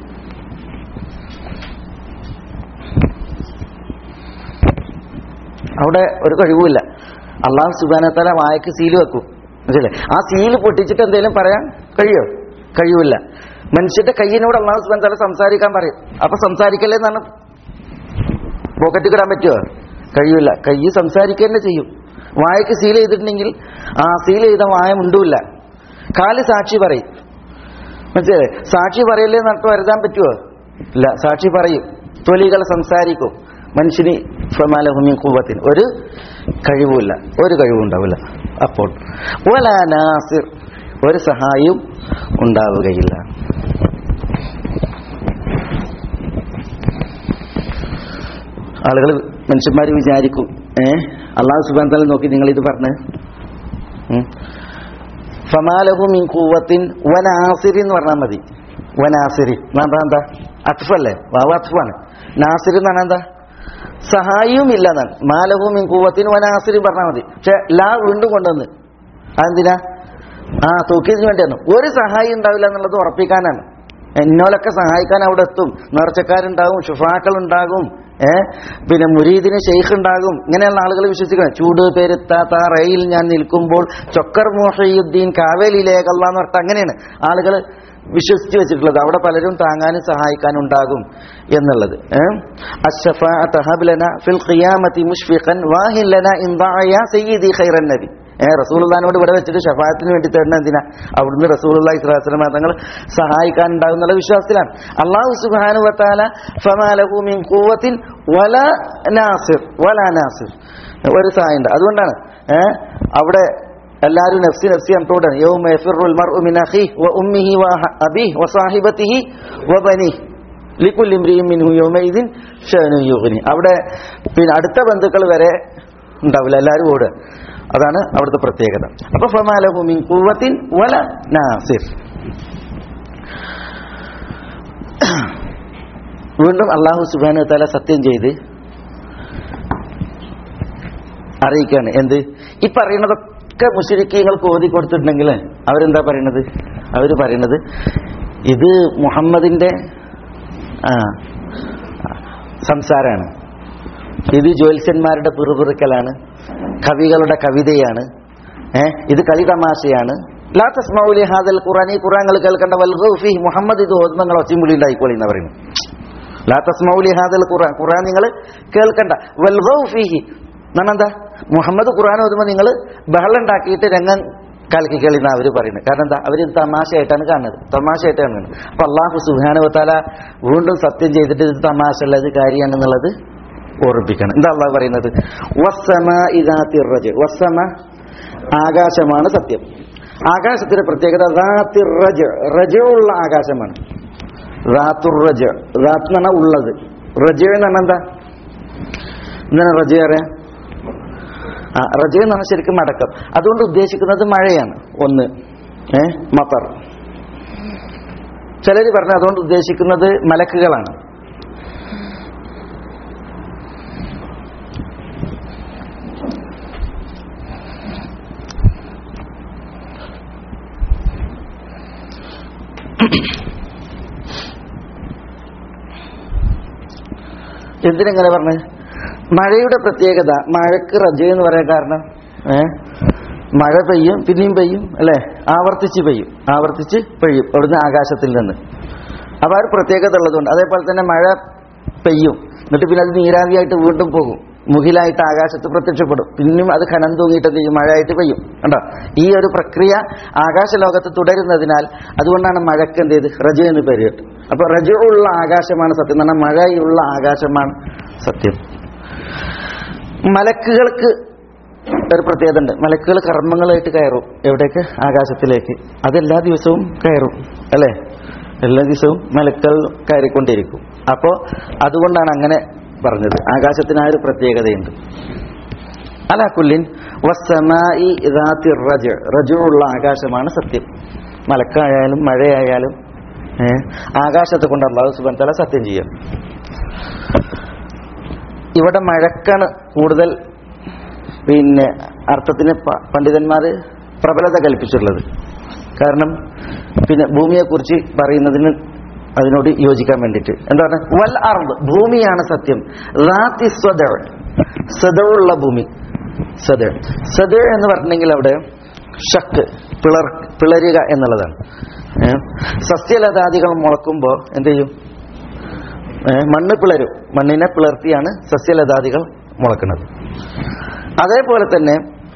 അവിടെ ഒരു കഴിവുമില്ല അള്ളാഹു സുബാനത്തല വായക്ക് സീല് വെക്കും മനസ്സിലെ ആ സീല് പൊട്ടിച്ചിട്ട് എന്തെങ്കിലും പറയാൻ കഴിയോ കഴിയൂല മനുഷ്യന്റെ കയ്യിനോട് അള്ളാഹു സുബാൻ തല സംസാരിക്കാൻ പറയും അപ്പൊ സംസാരിക്കല്ലേ എന്നാണ് പോക്കറ്റ് കിടാൻ പറ്റുമോ കഴിയൂല കൈ സംസാരിക്കുക തന്നെ ചെയ്യും വായക്ക് സീൽ ചെയ്തിട്ടുണ്ടെങ്കിൽ ആ സീൽ ചെയ്ത വായ മുണ്ടൂല്ല കാല് സാക്ഷി പറയും മനസ്സിലായി സാക്ഷി പറയല്ലേ നട്ട് വരുതാൻ പറ്റുമോ ഇല്ല സാക്ഷി പറയും തൊലികൾ സംസാരിക്കും മനുഷ്യന് ഫമാലഹുമിൻ കൂവത്തിന് ഒരു കഴിവുമില്ല ഒരു കഴിവുണ്ടാവില്ല അപ്പോൾ വലാ നാസിർ ഒരു സഹായവും ഉണ്ടാവുകയില്ല ആളുകൾ മനുഷ്യന്മാർ വിചാരിക്കും ഏ അള്ളാഹു സുബാൻ തല നോക്കി നിങ്ങൾ ഇത് പറഞ്ഞ് ഉം. ഫമാലഹു മിൻ കൂവത്തിൻ വനാസിരി എന്ന് പറഞ്ഞാൽ മതി വനാസിരി എന്താ എന്താ അത്ഫല്ലേ വാവ അത്ഫാണ് നാസിരി എന്ന് പറഞ്ഞാൽ എന്താ സഹായിയും ഇല്ല എന്നാണ് മാലഹു മിൻ കൂവത്തിൻ വനാസിരി പറഞ്ഞാൽ മതി പക്ഷെ ലാ വീണ്ടും കൊണ്ടുവന്ന് അതെന്തിനാ ആ തൂക്കിയതിന് വേണ്ടിയാണ് ഒരു സഹായി ഉണ്ടാവില്ല എന്നുള്ളത് ഉറപ്പിക്കാനാണ് എന്നോലൊക്കെ സഹായിക്കാൻ അവിടെ എത്തും നേർച്ചക്കാരുണ്ടാകും ഷുഫാക്കൾ ഉണ്ടാകും ഏ പിന്നെ മുരീദിന് ഷെയ്ഖ് ഉണ്ടാകും ഇങ്ങനെയുള്ള ആളുകൾ വിശ്വസിക്കണം ചൂട് പെരുത്താത്ത റെയിൽ ഞാൻ നിൽക്കുമ്പോൾ ചൊക്കർ മുഹയുദ്ദീൻ കാവേലിയിലേക്കല്ല എന്ന് പറഞ്ഞിട്ട് അങ്ങനെയാണ് ആളുകൾ വിശ്വസിച്ച് വെച്ചിട്ടുള്ളത് അവിടെ പലരും താങ്ങാനും സഹായിക്കാനും ഉണ്ടാകും എന്നുള്ളത് ഏ? അശ്ശഫാഅത്ത് ഹബ് ലന ഫിൽ ഖിയാമത്തി മുഷ്ഫിഖൻ വാഹിൻ ലന ഇൻ ദഅയ സയ്യിദി ഖൈറൻ നബി ഏ റസൂലുള്ളാഹിനോട് ഇവിടെ വെച്ചിട്ട് ഷഫായത്തിന് വേണ്ടി തരുന്ന എന്തിനാ അവിടുന്ന് റസൂലുള്ളാഹി സ്വല്ലല്ലാഹു അലൈഹി വസല്ലം തങ്ങൾ സഹായിക്കാൻ ഉണ്ടാകും എന്നുള്ള വിശ്വാസത്തിലാണ് അല്ലാഹു സുബ്ഹാനഹു വതആല ഫമാലഹു മിൻ ഖുവത്തിൻ വല നാസിർ വല നാസിർ ഒരു സഹായുണ്ട് അതുകൊണ്ടാണ് ഏ അവിടെ എല്ലാവരും നഫ്സി നഫ്സി അന്തോടാണ് യൗമ യഫിറുൽ മർഉ മിൻ അഖീഹി വ ഉമ്മിഹി വ അബീഹി വ സാഹിബതിഹി വ ബനിഹി ലിക്കുൽ ഇംറിയിൻ മിൻഹു യൗമഇദിൻ ഷഅനു യുഗ്നി അവിടെ പിന്നെ അടുത്ത ബന്ധുക്കൾ വരെ ഉണ്ടാവില്ല എല്ലാവരും ഓടുക അതാണ് അവിടുത്തെ പ്രത്യേകത അപ്പൊ ഫമാലഹു മിൻ ഖുവത്തിൻ വല നാസിർ വീണ്ടും അള്ളാഹു സുബാനു തല സത്യം ചെയ്ത് അറിയിക്കാണ് എന്ത് ഈ പറയുന്നതൊക്കെ മുഷരിക്കീങ്ങൾക്ക് ഓതി കൊടുത്തിട്ടുണ്ടെങ്കിൽ അവരെന്താ പറയണത് അവർ പറയണത് ഇത് മുഹമ്മദിന്റെ ആ സംസാരമാണ് ഇത് ജ്യോത്സ്യന്മാരുടെ പിറുപിറുക്കലാണ് കവികളുടെ കവിതയാണ് ഏ ഇത് കളി തമാശയാണ് ലാ തസ്മൗലി ഹാദൽ ഖുറാൻ ഈ ഖുറാങ്ങൾ കേൾക്കേണ്ട വൽഗൗഫി മുഹമ്മദ് ഇത് ഓതുമ്പോൾ നിങ്ങൾ ഒച്ചമുള്ളി ഉണ്ടായിക്കോളി എന്ന് പറയുന്നു ലാ തസ്മൗലി ഹാദൽ ഖുറാൻ ഖുറാൻ നിങ്ങൾ കേൾക്കണ്ട വൽഗൗഫിഹി എന്നാണ് എന്താ മുഹമ്മദ് ഖുറാൻ ഓതുമ്പോൾ നിങ്ങൾ ബഹളം ഉണ്ടാക്കിയിട്ട് രംഗം കലക്കി കളിന്ന അവർ പറയുന്നത് കാരണം എന്താ അവർ തമാശയായിട്ടാണ് കാണുന്നത് തമാശയായിട്ടാണ് കാണുന്നത് അപ്പൊ അള്ളാഹു സുഹാനുവത്താല വീണ്ടും സത്യം ചെയ്തിട്ട് ഇത് തമാശ അല്ല ഇത് കാര്യമാണെന്നുള്ളത് ഓർമ്മിപ്പിക്കണം എന്താ അള്ളാഹ് പറയുന്നത് വസ്സമ ഇദാത്തിർ റജ് വസ്സമ ആകാശമാണ് സത്യം ആകാശത്തിന്റെ പ്രത്യേകത റാത്തിർ റജ് റജുള്ള ആകാശമാണ് റാത്തുർ റജ് റാത്ത് എന്ന് പറഞ്ഞാൽ ഉള്ളത് റജ എന്ന് പറഞ്ഞാൽ എന്താ എന്താണ് റജ അറിയാം ആ റജ എന്ന് പറഞ്ഞാൽ ശരിക്കും മടക്കം അതുകൊണ്ട് ഉദ്ദേശിക്കുന്നത് മഴയാണ് ഒന്ന് ഏ മത്തർ ചിലർ പറഞ്ഞു അതുകൊണ്ട് ഉദ്ദേശിക്കുന്നത് മലക്കുകളാണ് എന്തിനെങ്ങനെ പറഞ്ഞു മഴയുടെ പ്രത്യേകത മഴക്ക് റജ എന്ന് പറയാൻ കാരണം ഏ മഴ പെയ്യും പിന്നെയും പെയ്യും അല്ലെ ആവർത്തിച്ച് പെയ്യും ആവർത്തിച്ച് പെയ്യും അവിടുന്ന് ആകാശത്തിൽ നിന്ന് അപ്പൊ ആ ഒരു പ്രത്യേകത ഉള്ളതുകൊണ്ട് അതേപോലെ തന്നെ മഴ പെയ്യും എന്നിട്ട് പിന്നെ അത് നീരാവിയായിട്ട് വീണ്ടും പോകും മുകിലായിട്ട് ആകാശത്ത് പ്രത്യക്ഷപ്പെടും പിന്നെയും അത് ഖനം തൂങ്ങിയിട്ട് എന്ത് ചെയ്യും മഴയായിട്ട് പെയ്യും കണ്ടോ ഈ ഒരു പ്രക്രിയ ആകാശ ലോകത്ത് തുടരുന്നതിനാൽ അതുകൊണ്ടാണ് മഴയ്ക്ക് എന്ത് ചെയ്ത് റജു എന്ന് പേര് കേട്ടു അപ്പൊ റജു ഉള്ള ആകാശമാണ് സത്യം എന്ന് പറഞ്ഞാൽ മഴയുള്ള ആകാശമാണ് സത്യം മലക്കുകൾക്ക് ഒരു പ്രത്യേകത ഉണ്ട് മലക്കുകൾ കർമ്മങ്ങളായിട്ട് കയറും എവിടേക്ക് ആകാശത്തിലേക്ക് അത് എല്ലാ ദിവസവും കയറും അല്ലേ എല്ലാ ദിവസവും മലക്കൾ കയറിക്കൊണ്ടിരിക്കും അപ്പോൾ അതുകൊണ്ടാണ് അങ്ങനെ പറഞ്ഞത് ആകാശത്തിന് ആ ഒരു പ്രത്യേകതയുണ്ട് അല കുല്ലിൻ വസ്സമായി ഇദാത്തി റജ റജുള്ള ആകാശമാണ് സത്യം മലക്കായാലും മഴയായാലും ഏ, ആകാശത്തെ കൊണ്ട് അള്ളാഹു സുബാൻ തല സത്യം ചെയ്യും ഇവിടെ മഴക്കാണ് കൂടുതൽ പിന്നെ അർത്ഥത്തിന് പ- പണ്ഡിതന്മാർ പ്രബലത കൽപ്പിച്ചിട്ടുള്ളത് കാരണം പിന്നെ ഭൂമിയെക്കുറിച്ച് പറയുന്നതിന് അതിനോട് യോജിക്കാൻ വേണ്ടിയിട്ട് എന്താ പറയുക വൽ അർദ് ഭൂമിയാണ് സത്യം റാത്തി സ്വദ സദവുള്ള ഭൂമി സദ സദ എന്ന് പറഞ്ഞെങ്കിൽ അവിടെ ഷക്ക് പിളർ പിളരുക എന്നുള്ളതാണ് ഏ? സസ്യലതാദികൾ മുളക്കുമ്പോൾ എന്ത് ചെയ്യും ഏ, മണ്ണ് പിളരും മണ്ണിനെ പിളർത്തിയാണ് സസ്യലതാദികൾ മുളക്കുന്നത് അതേപോലെ തന്നെ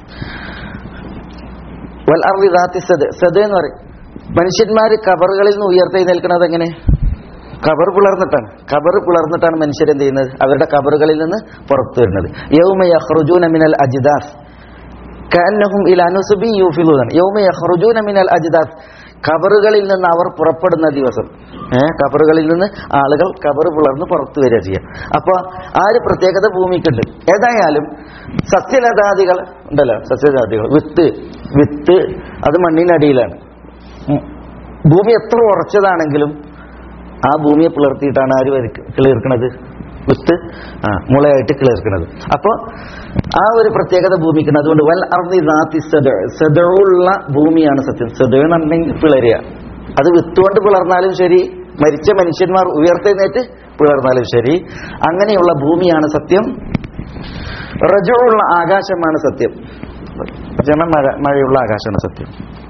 വൽ അർളി ദാത്തി സദ് സദ് എന്ന് പറയും മനുഷ്യന്മാർ കബറുകളിൽ നിന്ന് ഉയർത്തെഴുന്നേൽക്കുന്നത് എങ്ങനെ കബർ പിളർന്നിട്ടാണ് കബർ പിളർന്നിട്ടാണ് മനുഷ്യരെന്ത് ചെയ്യുന്നത് അവരുടെ കബറുകളിൽ നിന്ന് പുറത്തു വരുന്നത് യൗമ യഖ്റുജൂന മിനൽ അജ്ദാസ് കഅന്നഹും ഇലാ നുസ്ബി യൂഫിലൂന യൗമ യഖ്റുജൂന മിനൽ അജ്ദാസ് കബറുകളിൽ നിന്ന് അവർ പുറപ്പെടുന്ന ദിവസം ഏഹ് കബറുകളിൽ നിന്ന് ആളുകൾ കബറ് പിളർന്ന് പുറത്തു വരിക ചെയ്യുക അപ്പോൾ ആ ഒരു പ്രത്യേകത ഭൂമിക്കുണ്ട് ഏതായാലും സസ്യലതാദികൾ ഉണ്ടല്ലോ സസ്യലതാദികൾ വിത്ത് വിത്ത് അത് മണ്ണിനടിയിലാണ് ഉം. ഭൂമി എത്ര ഉറച്ചതാണെങ്കിലും ആ ഭൂമിയെ പിളർത്തിയിട്ടാണ് ആര് വരക്ക് കിളിർക്കണത് വിത്ത് ആ മുളയായിട്ട് കിളിർക്കണത് അപ്പോൾ ആ ഒരു പ്രത്യേകത ഭൂമിക്കുണ്ട് അതുകൊണ്ട് വൽ അർദി ദാത്തി സദ സദുള്ള ഭൂമിയാണ് സത്യം സദ എന്ന് പറഞ്ഞെങ്കിൽ പിളരുക അത് വിത്തുകൊണ്ട് പിളർന്നാലും ശരി മരിച്ച മനുഷ്യന്മാർ ഉയർത്തെഴുന്നേറ്റ് പിളർന്നാലും ശരി അങ്ങനെയുള്ള ഭൂമിയാണ് സത്യം റജുള്ള ആകാശമാണ് സത്യം ജനം മഴ മഴയുള്ള ആകാശമാണ് സത്യം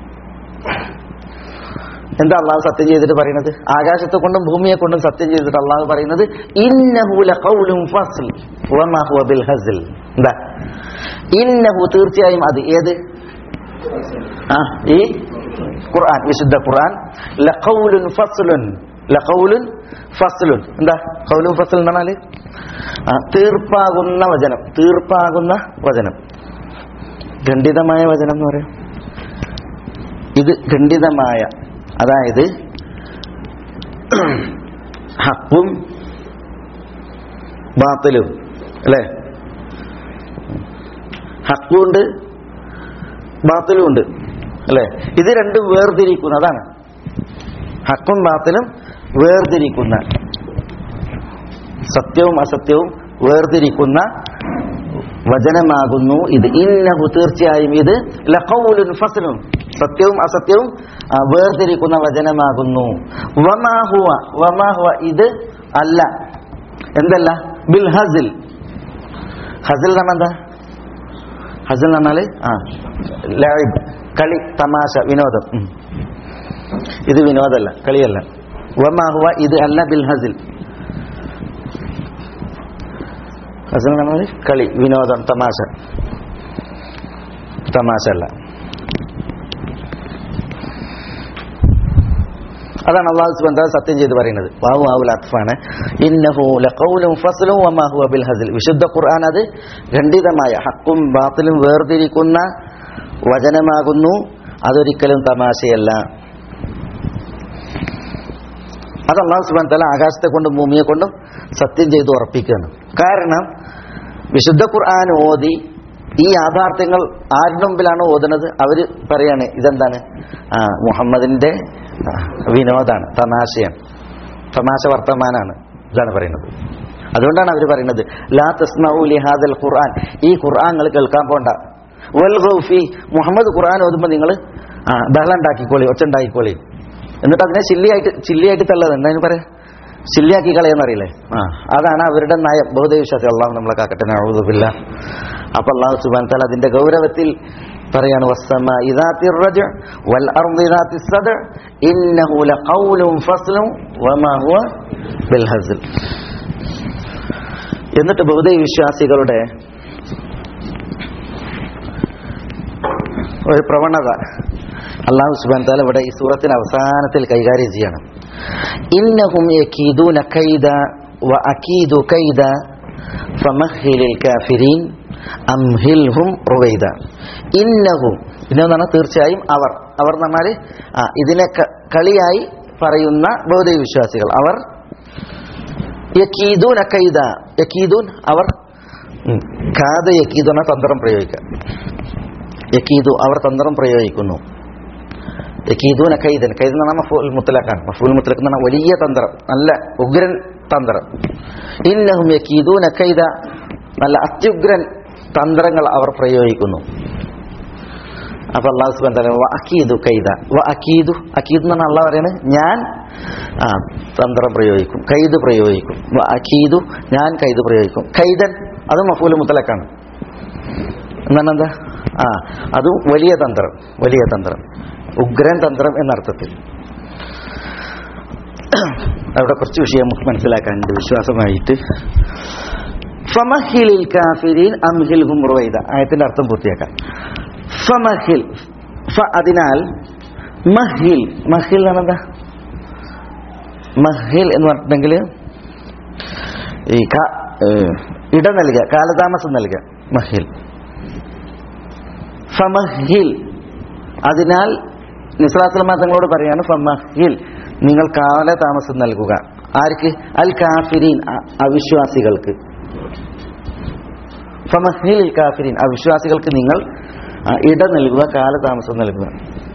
എന്താ അള്ളാഹു സത്യം ചെയ്തിട്ട് പറയുന്നത് ആകാശത്തെ കൊണ്ടും ഭൂമിയെ കൊണ്ടും സത്യം ചെയ്തിട്ട് അള്ളാഹു പറയുന്നത് ഇന്നഹു ലഖൗലുൻ ഫസ്ൽ വമാ ഹുവ ബിൽ ഹസ്ൽ എന്താ ഇന്നഹു തീർച്ചയായും അത് ഏത് ആ ഈ ഖുർആൻ വിശുദ്ധ ഖുർആൻ ലഖൗലുൻ ഫസ്ലുൻ ലഖൗലുൻ ഫസ്ലുൻ എന്താ ഖൗലുൻ ഫസ്ൽ എന്ന് പറഞ്ഞാല് ആ, തീർപ്പാകുന്ന വചനം തീർപ്പാകുന്ന വചനം ഖണ്ഡിതമായ വചനം എന്ന് പറയാം ഇത് ഖണ്ഡിതമായ അതായത് ഹക്കും ബാത്തിലും അല്ലേ ഹക്കുണ്ട് ബാത്തിലും ഉണ്ട് അല്ലേ ഇത് രണ്ടും വേർതിരിക്കുന്ന അതാണ് ഹക്കും ബാത്തിലും വേർതിരിക്കുന്ന സത്യവും അസത്യവും വേർതിരിക്കുന്ന വചനമാകുന്നു ഇത് ഇന്നഹു തീർച്ചയായും ഇത് ലഖൗലുൻ ഫസ്ലുൻ സത്യവും അസത്യവും ആ, വേർതിരിക്കുന്ന വചനമാകുന്നു വമാഹുവ വമാഹുവ ഇത് അല്ല എന്തല്ല ബിൽ ഹസിൽ ഹസിൽ എന്ന് പറഞ്ഞാൽ എന്താ ഹസിൽ എന്ന് പറഞ്ഞാല് ആ ലായിബ് കളി തമാശ വിനോദം ഉം. ഇത് വിനോദമല്ല കളിയല്ല വമാഹുവ ഇത് അല്ല ബിൽ ഹസിൽ ഹസൻ എന്ന് പറഞ്ഞാൽ കളി വിനോദം തമാശ തമാശ അല്ല അതാണ് അള്ളാഹു സുബ്ഹാനഹു വതആല സത്യം ചെയ്ത് പറയുന്നത് വാവു വാവുൽ അത്ഫാണ് ഇന്നഹു ലഖൗലുൻ ഫസ്ലും വമാ ഹുവ ബിൽ ഹസ്ൽ വിശുദ്ധ ഖുർആൻ അത് ഖണ്ഡിതമായ ഹക്കും ബാത്തിലും വേർതിരിക്കുന്ന വചനമാകുന്നു അതൊരിക്കലും തമാശയല്ല അത് അള്ളാഹു സുബ്ഹാനഹു വതആല ആകാശത്തെ കൊണ്ടും ഭൂമിയെ കൊണ്ടും സത്യം ചെയ്ത് ഉറപ്പിക്കുകയാണ് കാരണം വിശുദ്ധ ഖുർആൻ ഓതി ഈ യാഥാർത്ഥ്യങ്ങൾ ആരുടെ മുമ്പിലാണ് ഓതുന്നത് അവർ പറയാണ് ഇതെന്താണ് ആ മുഹമ്മദിന്റെ ആ, വിനോദാണ് തമാശയാണ് തമാശ വർത്തമാനാണ് ഇതാണ് പറയുന്നത് അതുകൊണ്ടാണ് അവർ പറയുന്നത് ലാ തസ്മഉ ലിഹാദൽ ഖുർആൻ ഈ ഖുർആൻ നിങ്ങൾ കേൾക്കാൻ പോണ്ട വൽ ഗൗഫി മുഹമ്മദ് ഖുർആൻ ഓതുമ്പോൾ നിങ്ങൾ ആ ബഹളം ഉണ്ടാക്കിക്കോളി ഒച്ച ഉണ്ടാക്കിക്കോളി എന്നിട്ട് അതിനെ ചില്ലിയായിട്ട് ചില്ലിയായിട്ട് തള്ളത് എന്താ പറയാ ചില്ലിയാക്കി കളയെന്നറിയില്ലേ ആ അതാണ് അവരുടെ നയം ബഹുദൈവ വിശ്വാസം അള്ളാഹു നമ്മളെ കാക്കട്ടെ നഴുതുമില്ല അപ്പൊ അള്ളാഹു സുബാൻ താല അതിന്റെ ഗൗരവത്തിൽ പറയാണ് വസ്സമാഇ ذاتِ الرجع والأرض ذات الصدع إنه لقول فصل وما هو بالهزل എന്നിട്ട് ബൗദ്ധ വിശ്വാസികളുടെ ഒരു പ്രവണത അള്ളാഹു സുബാൻ താല ഇവിടെ ഈ സൂറത്തിന് അവസാനത്തിൽ കൈകാര്യം ചെയ്യണം ഇന്നഹും യകീദൂന കൈദ വ അകീദു കൈദ ഫമഹ്ഹിലിൽ കാഫിരീൻ അംഹിൽഹും റുവൈദ ഇന്നഹും ഇന്നെന്നാണ് തീർച്ചയായും അവർ അവർ എന്ന് പറഞ്ഞാൽ ആ ഇതിനെ ക- കളിയായി പറയുന്ന ബൗദ്ധ വിശ്വാസികൾ അവർ യക്കീദൂൻ അക്കൈദ യക്കീദൂൻ അവർ ഉം, കാത യക്കീദൂന തന്ത്രം പ്രയോഗിക്കുക യക്കീദു അവർ തന്ത്രം പ്രയോഗിക്കുന്നു യക്കീദൂന കൈദൻ കൈദൻ എന്ന് പറഞ്ഞാൽ മഫൂൽ മുത്തലക്കാണ് മഫൂൽ മുത്തലക്ക് എന്ന് പറഞ്ഞാൽ വലിയ തന്ത്രം നല്ല ഉഗ്രൻ തന്ത്രം ഇന്നഹും യക്കീദൂന കൈദ നല്ല അത്യുഗ്രൻ തന്ത്രങ്ങൾ അവർ പ്രയോഗിക്കുന്നു അപ്പൊ അള്ളാഹു സുബാൻ തല വ അക്കീദു കൈദ വ അക്കീദു അക്കീദ് എന്ന് പറഞ്ഞാൽ അള്ളാഹ് പറയുന്നത് ഞാൻ ആ തന്ത്രം പ്രയോഗിക്കും കൈദ് പ്രയോഗിക്കും വ അക്കീദു ഞാൻ കൈദ് പ്രയോഗിക്കും കൈദൻ അത് മഫൂല് മുത്തലക്കാണ് എന്നാണ് എന്താ ആ അതും വലിയ തന്ത്രം വലിയ തന്ത്രം ഉഗ്രൻ തന്ത്രം എന്നർത്ഥത്തിൽ അവിടെ കുറച്ച് വിഷയം നമുക്ക് മനസ്സിലാക്കാനുണ്ട് വിശ്വാസമായിട്ട് ഫമഹിലിൽ കാഫിരീൻ അംഹിൽ ഹും റുവൈദ ആയത്തിന്റെ അർത്ഥം പൂർത്തിയാക്കാം ഫമഹിൽ ഫ അതിനാൽ മഹിൽ മഹിൽ എന്ന് പറഞ്ഞാൽ എന്താ മഹിൽ എന്ന് പറഞ്ഞിട്ടുണ്ടെങ്കിൽ ഈ ക- ഏഹ് ഇട നൽകുക കാലതാമസം നൽകുക മഹിൽ ഫമഹിൽ അതിനാൽ നിസ്ലാസ്ലമ തങ്ങളോട് പറയാണ് ഫമഹിൽ നിങ്ങൾ കാലതാമസം നൽകുക ആർക്ക് അൽ കാഫിരീൻ അ- അവിശ്വാസികൾക്ക് ഫമഹിൽ കാഫിരീൻ അവിശ്വാസികൾക്ക് നിങ്ങൾ ആ, ഇട നൽകുക കാലതാമസം നൽകുക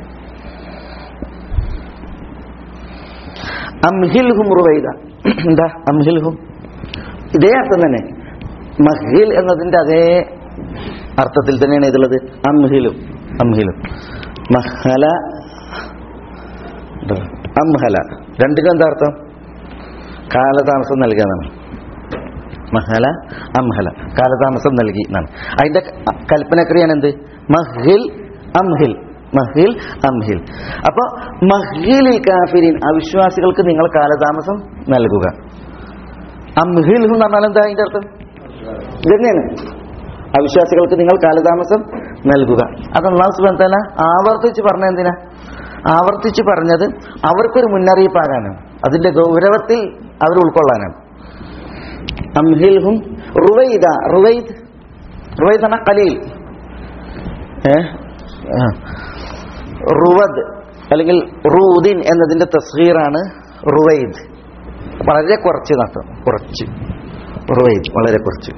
അംഹിൽഹും റുവൈദ എന്താ അംഹിൽഹും ഇതേ അർത്ഥം തന്നെ മഹിൽ എന്നതിന്റെ അതേ അർത്ഥത്തിൽ തന്നെയാണ് ഇതുള്ളത് അംഹിലും അംഹിലും മഹല ഉണ്ടോ? അംഹല രണ്ടിനും എന്താ അർത്ഥം കാലതാമസം നൽകുക എന്നാണ് മഹല അംഹല കാലതാമസം നൽകി എന്നാണ് അതിന്റെ ക- കൽപ്പനക്രിയാണ് എന്ത് മഹിൽ അംഹിൽ മഹിൽ അംഹിൽ അപ്പൊ മഹിലിൽ കാഫിരീൻ അവിശ്വാസികൾക്ക് നിങ്ങൾ കാലതാമസം നൽകുക അംഹിൽ എന്ന് പറഞ്ഞാൽ എന്താ അതിന്റെ അർത്ഥം ഇതന്നെയാണ് അവിശ്വാസികൾക്ക് നിങ്ങൾ കാലതാമസം നൽകുക അത് അള്ളാഹു സുബാൻ തല ആവർത്തിച്ച് പറഞ്ഞ എന്തിനാ ആവർത്തിച്ച് പറഞ്ഞത് അവർക്കൊരു മുന്നറിയിപ്പാകാനാണ് അതിന്റെ ഗൗരവത്തിൽ അവർ ഉൾക്കൊള്ളാനാണ് അംഹിൽഹും റുവൈദ റുവൈദ് റുവൈദ് എന്ന കലീൽ ഏ ആ. റുവദ് അല്ലെങ്കിൽ റൂദിൻ എന്നതിന്റെ തസ്ഹീറാണ് റുവൈദ് വളരെ കുറച്ച് നട്ടം കുറച്ച് റുവൈദ് വളരെ കുറച്ച്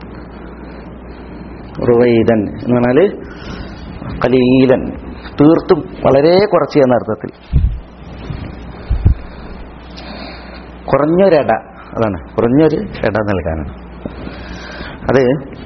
റുവൈദൻ എന്ന് പറഞ്ഞാല് കലീലൻ തീർത്തും വളരെ കുറച്ച് എന്ന അർത്ഥത്തിൽ കുറഞ്ഞൊരിട അതാണ് കുറഞ്ഞൊരു ഇട നൽകാനാണ് അത്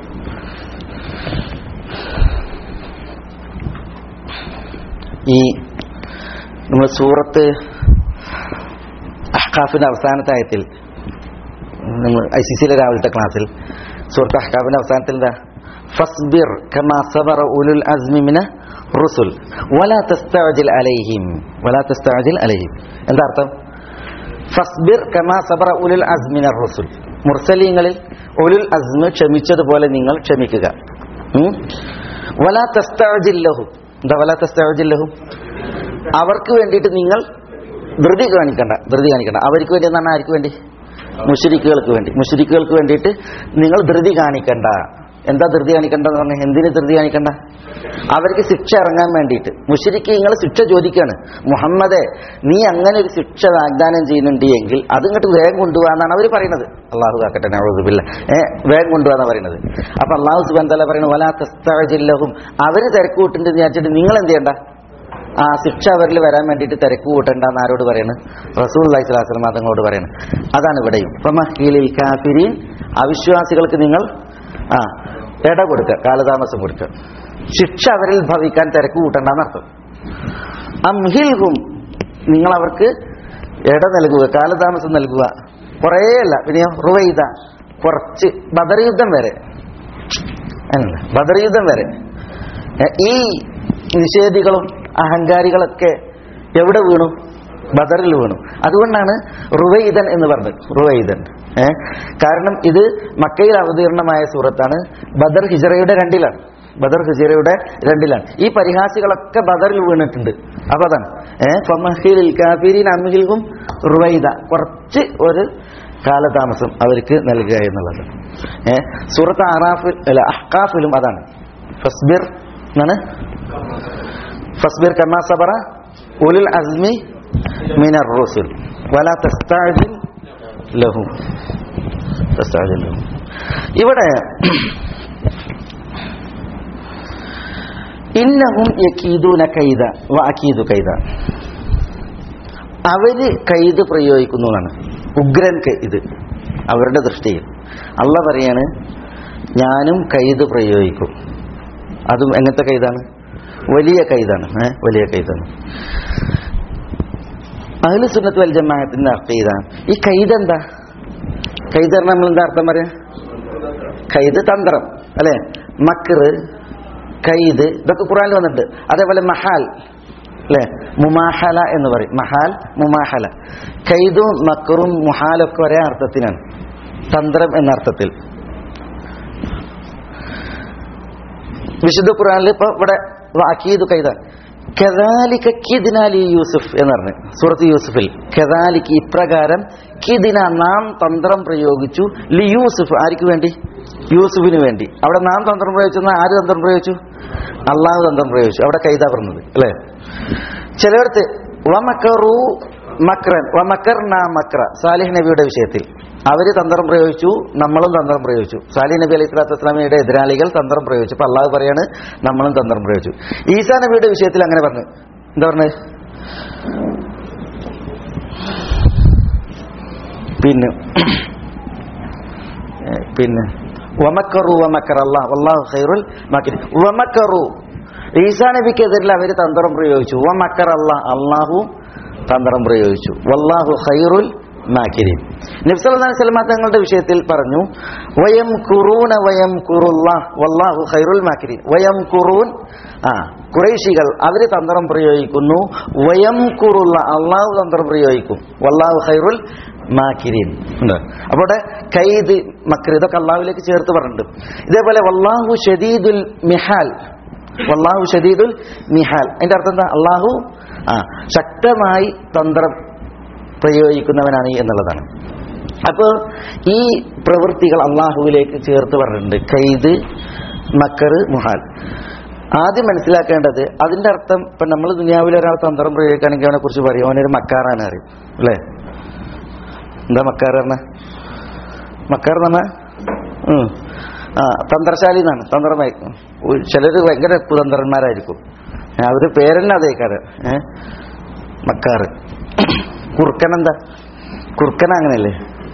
ഈ നമ്മൾ സൂറത്ത് അഹ്കാഫിന്റെ അവസാനത്തെ ആയത്തിൽ നമ്മൾ ഐ സി സിയിലെ രാവിലത്തെ ക്ലാസ്സിൽ സൂറത്ത് അഹ്കാഫിന്റെ അവസാനത്തിൽ എന്താ ഫസ്ബിർ കമാ സബറ ഉലുൽ അസ്മി മിന റുസുൽ വലാ തസ്തഅജിൽ അലൈഹിം വലാ തസ്തഅജിൽ അലൈഹിം എന്താ അർത്ഥം ഫസ്ബിർ കമാ സബറ ഉലുൽ അസ്മിന റുസുൽ മുർസലീങ്ങളിൽ ഉലുൽ അസ്മ് ക്ഷമിച്ചതുപോലെ നിങ്ങൾ ക്ഷമിക്കുക ഉം? വലാ തസ്തഅജിൽ ലഹും എന്താ വലാ തസ്തഅജിൽ ലഹും അവർക്ക് വേണ്ടിയിട്ട് നിങ്ങൾ ധൃതി കാണിക്കണ്ട ധൃതി കാണിക്കണ്ട അവർക്ക് വേണ്ടി എന്നാണ് ആർക്ക് വേണ്ടി മുഷരിക്കുകൾക്ക് വേണ്ടി മുഷരിക്കുകൾക്ക് വേണ്ടിയിട്ട് നിങ്ങൾ ധൃതി കാണിക്കണ്ട എന്താ ധൃതി കാണിക്കണ്ടെന്ന് പറഞ്ഞാൽ എന്തിന് ധൃതി കാണിക്കണ്ട അവർക്ക് ശിക്ഷ ഇറങ്ങാൻ വേണ്ടിയിട്ട് മുഷരിക്ക് നിങ്ങൾ ശിക്ഷ ചോദിക്കാണ് മുഹമ്മദെ നീ അങ്ങനെ ഒരു ശിക്ഷ വാഗ്ദാനം ചെയ്യുന്നുണ്ട് എങ്കിൽ അത് ഇങ്ങോട്ട് വേഗം കൊണ്ടുപോകാന്നാണ് അവർ പറയുന്നത് അള്ളാഹു കാക്കട്ടെ നവറുബില്ല ഏ വേഗം കൊണ്ടുപോകാന്നാ പറയുന്നത് അപ്പൊ അള്ളാഹു സുബാൻ തല പറയുന്നത് വലാ തസ്താജില്ലഹും അവര് തിരക്ക് കൂട്ടുണ്ട് വിചാരിച്ചിട്ട് നിങ്ങൾ എന്ത് ചെയ്യണ്ട ആ ശിക്ഷ അവരിൽ വരാൻ വേണ്ടിയിട്ട് തിരക്ക് കൂട്ടണ്ടെന്ന് ആരോട് പറയുന്നത് റസൂൽ അലൈഹിസ്ലാസ്ലം തങ്ങളോട് പറയുന്നത് അതാണ് ഇവിടെയും ഫമഹീലിൽ കാഫിരീൻ അവിശ്വാസികൾക്ക് നിങ്ങൾ ആ ഇട കൊടുക്കുക കാലതാമസം കൊടുക്കുക ശിക്ഷ അവരിൽ ഭവിക്കാൻ തിരക്ക് കൂട്ടണ്ടെന്നർത്ഥം അംഹിൽഹും നിങ്ങൾ അവർക്ക് ഇട നൽകുക കാലതാമസം നൽകുക കുറേയല്ല പിന്നെയോ റുവൈദ കുറച്ച് ബദർ യുദ്ധം വരെ അങ്ങനല്ല ബദർ യുദ്ധം വരെ ഏ, ഈ നിഷേധികളും അഹങ്കാരികളൊക്കെ എവിടെ വീണു ബദറിൽ വീണു അതുകൊണ്ടാണ് റുവൈദൻ എന്ന് പറഞ്ഞത് റുവൈദൻ ഏ കാരണം ഇത് മക്കയിൽ അവതീർണമായ സൂറത്താണ് ബദർ ഹിജറയുടെ രണ്ടിലാണ് ബദർ ഹിജറയുടെ രണ്ടിലാണ് ഈ പരിഹാസികളൊക്കെ ബദറിൽ വീണിട്ടുണ്ട് അപ്പൊ അതാണ് ഏഹ് ഫമഹിൽ കാഫിരീൻ അമ്മിഹിൽക്കും റുവൈദ കുറച്ച് ഒരു കാലതാമസം അവർക്ക് നൽകുക എന്നുള്ളത് ഏഹ് സൂറത്ത് അറാഫിൽ അല്ല അഹ്കാഫിലും അതാണ് ഫസ്ബിർ എന്നാണ് ഫസ്ബിർ കമാ സബറ ഉലുൽ അസ്മി മിനർ റസുൽ വല തസ്താജിൽ ലഹും തസ്താജിൽ ലഹും ഇവിടെ ഇന്നഹും യക്കീദൂന കൈത വ അക്കീദു കൈത അവര് കൈത് പ്രയോഗിക്കുന്നതാണ് ഉഗ്രൻ ക- ഇത് അവരുടെ ദൃഷ്ടിയിൽ അള്ള പറയാണ് ഞാനും കൈത് പ്രയോഗിക്കും അതും എങ്ങനത്തെ കൈതാണ് വലിയ കൈതാണ് ഏ വലിയ കൈതാണ് അഹ്ലു സുന്നത്ത് വൽ ജമാഅത്തിന്റെ അർത്ഥം ഇതാണ് ഈ കൈത് എന്താ കൈത് പറഞ്ഞാൽ നമ്മൾ എന്താ അർത്ഥം പറയാ കൈത് തന്ത്രം അല്ലെ മക്കർ കൈത് ഇതൊക്കെ ഖുറാനിൽ വന്നിട്ടുണ്ട് അതേപോലെ മഹാൽ അല്ലെ മുമാഹല എന്ന് പറയും മഹാൽ മുമാഹല കൈതും മക്കറും മുഹാലൊക്കെ ഒരേ അർത്ഥത്തിനാണ് തന്ത്രം എന്ന അർത്ഥത്തിൽ വിശുദ്ധ ഖുറാനിൽ ഇപ്പൊ ഇവിടെ വാക്കീത് കൈത കെദാലിക്ക കിദിനാലി യൂസുഫ് എന്ന് പറഞ്ഞു സൂറത്ത് യൂസുഫിൽ കെദാലിക്ക് ഇപ്രകാരം കിദിന നാം തന്ത്രം പ്രയോഗിച്ചു ലി യൂസുഫ് ആർക്ക് വേണ്ടി യൂസുഫിന് വേണ്ടി അവിടെ നാം തന്ത്രം പ്രയോഗിച്ചു എന്നാൽ ആര് തന്ത്രം പ്രയോഗിച്ചു അള്ളാഹു തന്ത്രം പ്രയോഗിച്ചു അവിടെ കൈത പറഞ്ഞത് അല്ലേ ചിലയിടത്ത് വമക്കറു മക്രൻ വമക്കർന മക്ര സാലിഹ് നബിയുടെ വിഷയത്തിൽ അവര് തന്ത്രം പ്രയോഗിച്ചു നമ്മളും തന്ത്രം പ്രയോഗിച്ചു സാലിഹ് നബി അലൈഹി സ്വലാത്തു വസ്സലാമയുടെ എതിരാളികൾ തന്ത്രം പ്രയോഗിച്ചു അപ്പൊ അള്ളാഹു പറയാണ് നമ്മളും തന്ത്രം പ്രയോഗിച്ചു ഈസാ നബിയുടെ വിഷയത്തിൽ അങ്ങനെ പറഞ്ഞു എന്താ പറഞ്ഞത് പിന്നെ ഏ, പിന്നെ വമക്കറു വമക്കർ അള്ളാഹ് അള്ളാഹു ഖൈറുൽ മക്കിരി വമക്കറു ഈസാ നബിക്കെതിരിൽ അവർ തന്ത്രം പ്രയോഗിച്ചു വമക്കർ അള്ളാഹ് അള്ളാഹു തന്ത്രം പ്രയോഗിച്ചു വല്ലാഹു ഖൈറുൽ മാക്കിരീൻ നബ്സല്ലാ സ്വലമ തങ്ങളുടെ വിഷയത്തിൽ പറഞ്ഞു വയം കുറൂന വയം കുറുല്ലാ വല്ലാഹു ഖൈറുൽ മാക്കിരീൻ വയം കുറൂൻ ആ കുറേശികൾ അവര് തന്ത്രം പ്രയോഗിക്കുന്നു വയം കുറുള്ള അള്ളാഹു തന്ത്രം പ്രയോഗിക്കും വല്ലാഹു ഖൈറുൽ മാക്കിരീൻ ഉണ്ട് അപ്പോൾ ഇവിടെ കൈദ് മക്ര ഇതൊക്കെ അള്ളാഹുവിലേക്ക് ചേർത്ത് പറഞ്ഞിട്ടുണ്ട് ഇതേപോലെ വല്ലാഹു ഷദീദുൽ മിഹാൽ വല്ലാഹു ഷദീദുൽ മിഹാൽ അതിന്റെ അർത്ഥം എന്താ അള്ളാഹു ആ ശക്തമായി തന്ത്രം പ്രയോഗിക്കുന്നവനാണ് എന്നുള്ളതാണ് അപ്പോൾ ഈ പ്രവൃത്തികൾ അള്ളാഹുവിലേക്ക് ചേർത്ത് പറഞ്ഞിട്ടുണ്ട് കൈദ് മക്കർ മുഹാൽ ആദ്യം മനസ്സിലാക്കേണ്ടത് അതിന്റെ അർത്ഥം ഇപ്പൊ നമ്മൾ ദുനിയാവിൽ ഒരാൾ തന്ത്രം പ്രയോഗിക്കുകയാണെങ്കിൽ അവനെ കുറിച്ച് പറയും അവനൊരു മക്കാറാണ് അറിയും അല്ലേ എന്താ മക്കാർ പറഞ്ഞ മക്കാർ എന്ന് പറഞ്ഞാ ഉം. ആ തന്ത്രശാലി എന്നാണ് തന്ത്രമായി ചിലർ ഭയങ്കര കുതന്ത്രന്മാരായിരിക്കും ഏ, അവര് പേരെന്നെ അതേക്കാര് ഏഹ് മക്കാറ് കുറുക്കൻ എന്താ കുറുക്കൻ അങ്ങനെയല്ലേ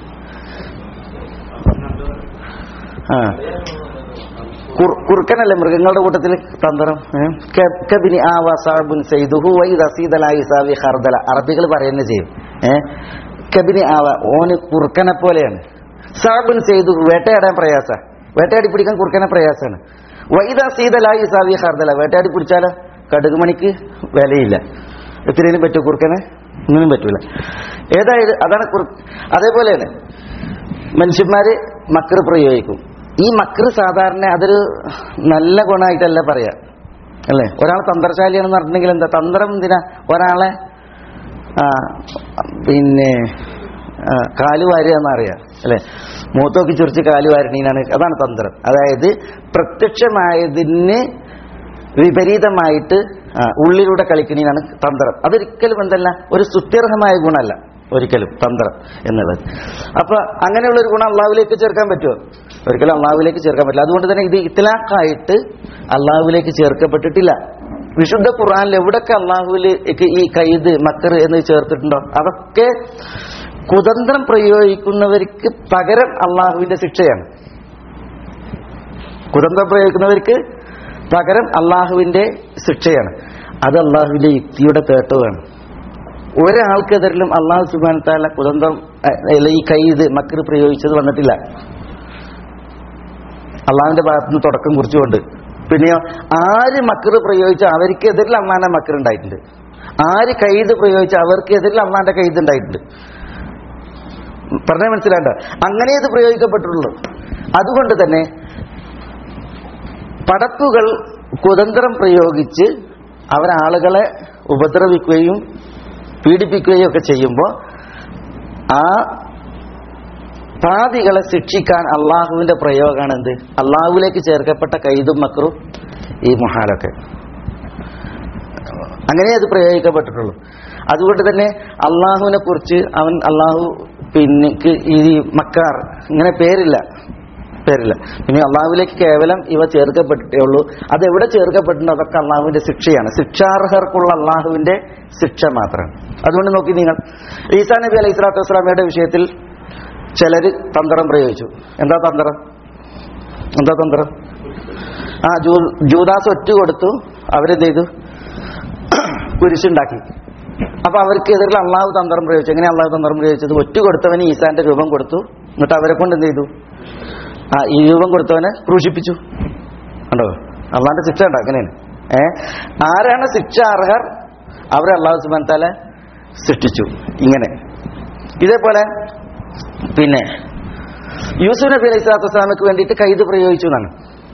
ആ കുർ- കുറുക്കനല്ലേ മൃഗങ്ങളുടെ കൂട്ടത്തിൽ തന്ത്രം ഏ? ക- കബിനി ആവ സാബുൻ സൈദുഹു വൈദ സീദലായി സാവി ഹർദല അറബികൾ പറയുന്നത് ചെയ്യും ഏ കബിനി ആവ ഓന് കുറുക്കനെ പോലെയാണ് സാബുൻ സൈദുഹു വേട്ടയാടാൻ പ്രയാസ വേട്ടയാടി പിടിക്കാൻ കുറുക്കനെ പ്രയാസമാണ് വൈദ സീദലായി സാവി ഹർദല വേട്ടയാടി പിടിച്ചാലോ കടുക് മണിക്ക് വിലയില്ല എത്രയും പറ്റുമോ കുറുക്കനെ ഒന്നിനും പറ്റൂല ഏതായാലും അതാണ് കുറു അതേപോലെയാണ് മനുഷ്യന്മാര് മക്കർ പ്രയോഗിക്കും ഈ മക്കർ സാധാരണ അതൊരു നല്ല ഗുണമായിട്ടല്ല പറയാ അല്ലേ ഒരാൾ തന്ത്രശാലിയാണെന്ന് പറഞ്ഞിട്ടുണ്ടെങ്കിൽ എന്താ തന്ത്രം എന്തിനാ ഒരാളെ ആ, പിന്നെ ആ, കാല് വാരുക എന്നറിയാം അല്ലെ മൂത്തോക്കി ചുരിച്ച് കാല് വാരണീനാണ് അതാണ് തന്ത്രം അതായത് പ്രത്യക്ഷമായതിന് വിപരീതമായിട്ട് ആ, ഉള്ളിലൂടെ കളിക്കണീനാണ് തന്ത്രം അതൊരിക്കലും എന്തല്ല ഒരു സ്തുത്യർഹമായ ഗുണമല്ല ഒരിക്കലും തന്ത്രം എന്നുള്ളത് അപ്പൊ അങ്ങനെയുള്ള ഒരു ഗുണം അള്ളാഹുവിലേക്ക് ചേർക്കാൻ പറ്റുമോ ഒരിക്കലും അള്ളാഹുവിലേക്ക് ചേർക്കാൻ പറ്റില്ല അതുകൊണ്ട് തന്നെ ഇത് ഇത്തലാഖായിട്ട് അള്ളാഹുവിലേക്ക് ചേർക്കപ്പെട്ടിട്ടില്ല വിശുദ്ധ ഖുർആനിൽ എവിടൊക്കെ അള്ളാഹുവിലേക്ക് ഈ കൈദ് മക്കർ എന്ന് ചേർത്തിട്ടുണ്ടോ അതൊക്കെ കുതന്ത്രം പ്രയോഗിക്കുന്നവർക്ക് പകരം അള്ളാഹുവിന്റെ ശിക്ഷയാണ് കുതന്ത്രം പ്രയോഗിക്കുന്നവർക്ക് പകരം അള്ളാഹുവിന്റെ ശിക്ഷയാണ് അത് അള്ളാഹുവിന്റെ യുക്തിയുടെ തേട്ടമാണ് ഒരാൾക്കെതിരിലും അള്ളാഹു സുബാൻ താല കുതന്ത്രം അഹ്, അല്ല, ഈ കൈത് മക്കർ പ്രയോഗിച്ചത് വന്നിട്ടില്ല അള്ളാഹുവിന്റെ ഭാഗത്തുനിന്ന് തുടക്കം കുറിച്ചുകൊണ്ട് പിന്നെയോ ആര് മക്കർ പ്രയോഗിച്ച അവർക്കെതിരിൽ അള്ളാന്റെ മക്കർ ഉണ്ടായിട്ടുണ്ട് ആര് കൈത് പ്രയോഗിച്ച അവർക്കെതിരിൽ അള്ളാന്റെ കൈത് ഉണ്ടായിട്ടുണ്ട് പറഞ്ഞാൽ മനസ്സിലാണ്ട അങ്ങനെ ഇത് പ്രയോഗിക്കപ്പെട്ടിട്ടുള്ളൂ അതുകൊണ്ട് തന്നെ പടപ്പുകൾ കുതന്ത്രം പ്രയോഗിച്ച് അവരാളുകളെ ഉപദ്രവിക്കുകയും പീഡിപ്പിക്കുകയും ഒക്കെ ചെയ്യുമ്പോൾ ആ പാതികളെ ശിക്ഷിക്കാൻ അള്ളാഹുവിന്റെ പ്രയോഗമാണ് എന്ത് അള്ളാഹുവിലേക്ക് ചേർക്കപ്പെട്ട കൈതും മക്രും ഈ മുഹാലൊക്കെ അങ്ങനെ അത് പ്രയോഗിക്കപ്പെട്ടിട്ടുള്ളൂ അതുകൊണ്ട് തന്നെ അള്ളാഹുവിനെ കുറിച്ച് അവൻ അള്ളാഹു പിന്നെ ക്ക് ഈ മക്കാർ ഇങ്ങനെ പേരില്ല പേരില്ല പിന്നെ അള്ളാഹുവിലേക്ക് കേവലം ഇവ ചേർക്കപ്പെട്ടിട്ടേ ഉള്ളൂ അതെവിടെ ചേർക്കപ്പെട്ടിട്ടുണ്ടോ അതൊക്കെ അള്ളാഹുവിന്റെ ശിക്ഷയാണ് ശിക്ഷാർഹർക്കുള്ള അള്ളാഹുവിന്റെ ശിക്ഷ മാത്രമാണ് അതുകൊണ്ട് നോക്കി നിങ്ങൾ ഈസാ നബി അലൈഹി സ്വലാത്തു വസ്സലാമയുടെ വിഷയത്തിൽ ചിലര് തന്ത്രം പ്രയോഗിച്ചു എന്താ തന്ത്രം എന്താ തന്ത്രം ആ ജൂ ജൂദാസ് ഒറ്റ കൊടുത്തു അവരെന്ത് ചെയ്തു കുരിശുണ്ടാക്കി അപ്പൊ അവർക്കെതിരെ അള്ളാഹു തന്ത്രം പ്രയോഗിച്ചു എങ്ങനെ അള്ളാഹു തന്ത്രം പ്രയോഗിച്ചത് ഒറ്റ കൊടുത്തവന് ഈസാന്റെ രൂപം കൊടുത്തു എന്നിട്ട് അവരെ കൊണ്ട് എന്ത് ചെയ്തു ആ ഈ രൂപം കൊടുത്തവനെ ക്രൂശിപ്പിച്ചു കണ്ടോ അള്ളാന്റെ ശിക്ഷ ഉണ്ടോ അങ്ങനെയാണ് ഏ ആരാണ് ശിക്ഷ അർഹർ അവരെ അള്ളാഹു സുബാൻ താല സൃഷ്ടിച്ചു ഇങ്ങനെ ഇതേപോലെ പിന്നെ യൂസുഫ് നബി അലൈഹി സ്വലാത്തു വസ്സലാമക്ക് വേണ്ടിയിട്ട് കൈത് പ്രയോഗിച്ചു എന്നാണ്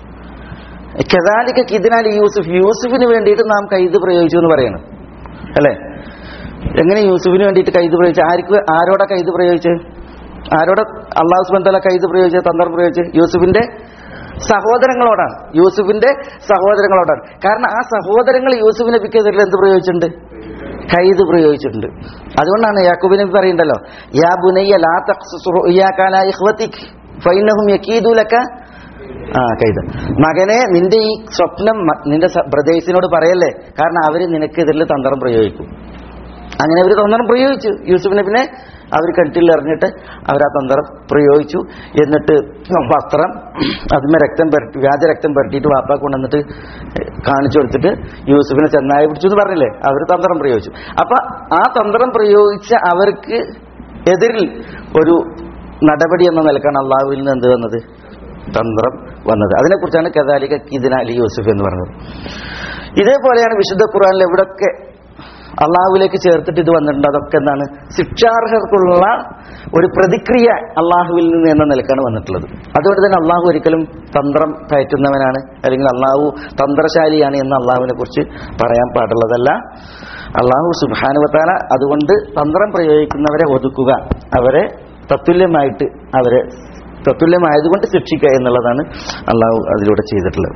കദാലിക്ക കിദിനാൽ യൂസുഫ് യൂസുഫിന് വേണ്ടിയിട്ട് നാം കൈത് പ്രയോഗിച്ചു എന്ന് പറയണം അല്ലേ എങ്ങനെ യൂസുഫിന് വേണ്ടിയിട്ട് കൈത് പ്രയോഗിച്ചു ആർക്ക് ആരോടാ കൈത് പ്രയോഗിച്ച് ആരോടെ അള്ളാഹു സുബാൻ തല കൈത് പ്രയോഗിച്ച് തന്ത്രം പ്രയോഗിച്ച് യൂസുഫിന്റെ സഹോദരങ്ങളോടാണ് യൂസുഫിന്റെ സഹോദരങ്ങളോടാണ് കാരണം ആ സഹോദരങ്ങൾ യൂസുഫ് നബിക്കെതിരെ എന്ത് പ്രയോഗിച്ചിട്ടുണ്ട് കൈത് പ്രയോഗിച്ചിട്ടുണ്ട് അതുകൊണ്ടാണ് യാക്കൂബ് നബി പറയുണ്ടല്ലോ യാ ബുനയ്യ ലാ തഖ്സുസ് റുഅയാക അലാ ഇഖ്വതിക് ഫഇന്നഹും യകീദു ലക ആ കൈത് മകനെ നിന്റെ ഈ സ്വപ്നം മ- നിന്റെ സ- ബ്രദേഴ്സിനോട് പറയല്ലേ കാരണം അവര് നിനക്കെതിരിൽ തന്ത്രം പ്രയോഗിക്കും അങ്ങനെ അവർ തന്ത്രം പ്രയോഗിച്ചു യൂസുഫ് നബിനെ അവർ കെട്ടിൽ എറിഞ്ഞിട്ട് അവർ ആ തന്ത്രം പ്രയോഗിച്ചു എന്നിട്ട് വസ്ത്രം അതിന്മേ രക്തം പുരട്ടി വ്യാജ രക്തം പുരട്ടിയിട്ട് വാപ്പ കൊണ്ടുവന്നിട്ട് കാണിച്ചു കൊടുത്തിട്ട് യൂസുഫിനെ ചെന്നായി പിടിച്ചു എന്ന് പറഞ്ഞില്ലേ അവർ തന്ത്രം പ്രയോഗിച്ചു അപ്പൊ ആ തന്ത്രം പ്രയോഗിച്ച അവർക്ക് എതിരിൽ ഒരു നടപടി എന്ന നിലക്കാണ് അള്ളാഹുവിൽ നിന്ന് എന്ത് വന്നത് തന്ത്രം വന്നത് അതിനെക്കുറിച്ചാണ് കദാലിക കിദിന അലി യൂസുഫ് എന്ന് പറഞ്ഞത് ഇതേപോലെയാണ് വിശുദ്ധ ഖുർആനിൽ എവിടൊക്കെ അള്ളാഹുവിലേക്ക് ചേർത്തിട്ട് ഇത് വന്നിട്ടുണ്ട് അതൊക്കെ എന്താണ് ശിക്ഷാർഹർക്കുള്ള ഒരു പ്രതിക്രിയ അള്ളാഹുവിൽ നിന്ന് എന്ന നിലക്കാണ് വന്നിട്ടുള്ളത് അതുകൊണ്ട് തന്നെ അള്ളാഹു ഒരിക്കലും തന്ത്രം കയറ്റുന്നവനാണ് അല്ലെങ്കിൽ അള്ളാഹു തന്ത്രശാലിയാണ് എന്ന് അള്ളാഹുവിനെ കുറിച്ച് പറയാൻ പാടുള്ളതല്ല അള്ളാഹു സുബാനുവത്താല അതുകൊണ്ട് തന്ത്രം പ്രയോഗിക്കുന്നവരെ ഒതുക്കുക അവരെ തത്തുല്യമായിട്ട് അവരെ തത്തുല്യമായതുകൊണ്ട് ശിക്ഷിക്കുക എന്നുള്ളതാണ് അള്ളാഹു അതിലൂടെ ചെയ്തിട്ടുള്ളത്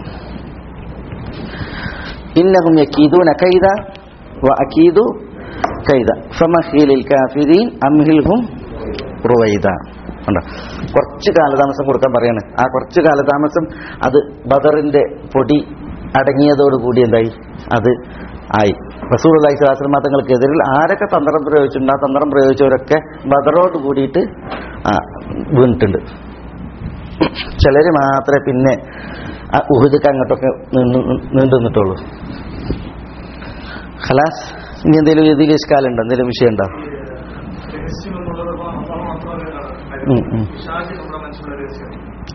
ഇന്നഹും യക്കീദൂന കൈദ വഅകീദു കൈദ ഫമഹീലിൽ കാഫിരീൻ അംഹിൽഹും റുവൈദ ഉണ്ടോ കുറച്ച് കാലതാമസം കൊടുക്കാൻ പറയാണ് ആ കുറച്ച് കാലതാമസം അത് ബദറിന്റെ പൊടി അടങ്ങിയതോടുകൂടി എന്തായി അത് ആയി റസൂൽ അലൈഹി സ്വലാസ്ലം തങ്ങൾക്കെതിരിൽ ആരൊക്കെ തന്ത്രം പ്രയോഗിച്ചിട്ടുണ്ട് ആ തന്ത്രം പ്രയോഗിച്ചവരൊക്കെ ബദറോട് കൂടിയിട്ട് ആ വീണിട്ടുണ്ട് ചിലര് മാത്രമേ പിന്നെ ആ ഉഹുദക്ക് അങ്ങോട്ടൊക്കെ നിന്ന് നീണ്ടു നിന്നിട്ടുള്ളൂ ഖലാസ് ഇനി എന്തെങ്കിലും രീതിയിൽ ഇഷ്കാലുണ്ടോ എന്തെങ്കിലും വിഷയമുണ്ടോ
രഹസ്യം എന്നുള്ളത് അള്ളാഹ് മാത്രമേ
ഉം, ഉം.
ഷാജി നമ്മുടെ മനസ്സിലുള്ള രഹസ്യം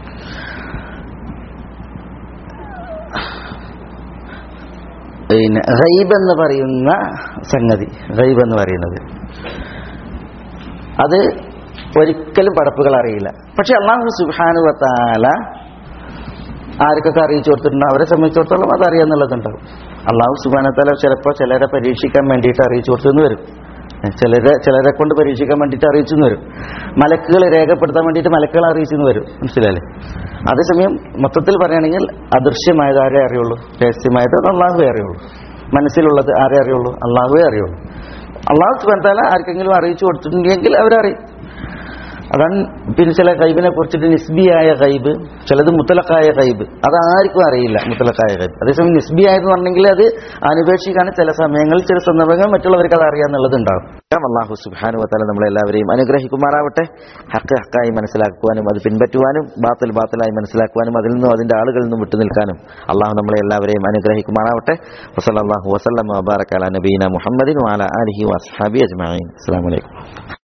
പിന്നെ ഗൈബ് എന്ന് പറയുന്ന സംഗതി ഗൈബ് എന്ന് പറയുന്നത് അത് ഒരിക്കലും പടപ്പുകൾ അറിയില്ല പക്ഷെ അള്ളാഹു സുബാനുവത്താല ആർക്കൊക്കെ അറിയിച്ചു കൊടുത്തിട്ടുണ്ടോ അവരെ സംബന്ധിച്ചിടത്തോളം അത് അറിയാന്നുള്ളതുണ്ടാവും അള്ളാഹു സുബാനത്താല ചിലപ്പോൾ ചിലരെ പരീക്ഷിക്കാൻ വേണ്ടിയിട്ട് അറിയിച്ചു കൊടുത്തെന്ന് വരും ചിലരെ ചിലരെ കൊണ്ട് പരീക്ഷിക്കാൻ വേണ്ടിയിട്ട് അറിയിച്ചെന്ന് വരും മലക്കുകൾ രേഖപ്പെടുത്താൻ വേണ്ടിയിട്ട് മലക്കുകൾ അറിയിച്ചെന്ന് വരും മനസ്സിലല്ലേ അതേസമയം മൊത്തത്തിൽ പറയുകയാണെങ്കിൽ അദൃശ്യമായത് ആരേ അറിയുള്ളൂ രഹസ്യമായത് അത് അള്ളാഹുവേ അറിയുള്ളൂ മനസ്സിലുള്ളത് ആരേ അറിയുള്ളൂ അള്ളാഹുവേ അറിയുള്ളൂ അള്ളാഹു സുബാനത്താല ആർക്കെങ്കിലും അറിയിച്ചു കൊടുത്തിട്ടുണ്ടെങ്കിൽ അവരറിയും അതാണ് പിന്നെ ചില ഗൈബിനെ കുറിച്ചിട്ട് നിസ്ബിയായ ഗൈബ് ചിലത് മുത്തലക്കായ ഗൈബ് അതാർക്കും അറിയില്ല മുത്തലക്കായ ഗൈബ് അതേസമയം നിസ്ബി ആയെന്ന് പറഞ്ഞെങ്കിൽ അത് അനുപേക്ഷിക്കാണ് ചില സമയങ്ങളിൽ ചില സന്ദർഭങ്ങൾ മറ്റുള്ളവർക്ക് അത് അറിയാന്നുള്ളത് ഉണ്ടാവും അള്ളാഹു സുബാനു വത്താല നമ്മളെല്ലാവരെയും അനുഗ്രഹിക്കുമാറാവട്ടെ ഹക്ക് ഹക്കായി മനസ്സിലാക്കുവാനും അത് പിൻപറ്റുവാനും ബാത്തിൽ ബാത്തിലായി മനസ്സിലാക്കുവാനും അതിൽ നിന്നും അതിന്റെ ആളുകളിൽ നിന്നും വിട്ടു നിൽക്കാനും അള്ളാഹു നമ്മളെ എല്ലാവരെയും അനുഗ്രഹിക്കുമാറാവട്ടെ വസല്ലാഹു വസ്ലം വബാറക്കാല നബീന മുഹമ്മദിൻ വാല അലഹി വസ്ഹാബി അജ്മാൻ അസ്സാം വലൈക്കും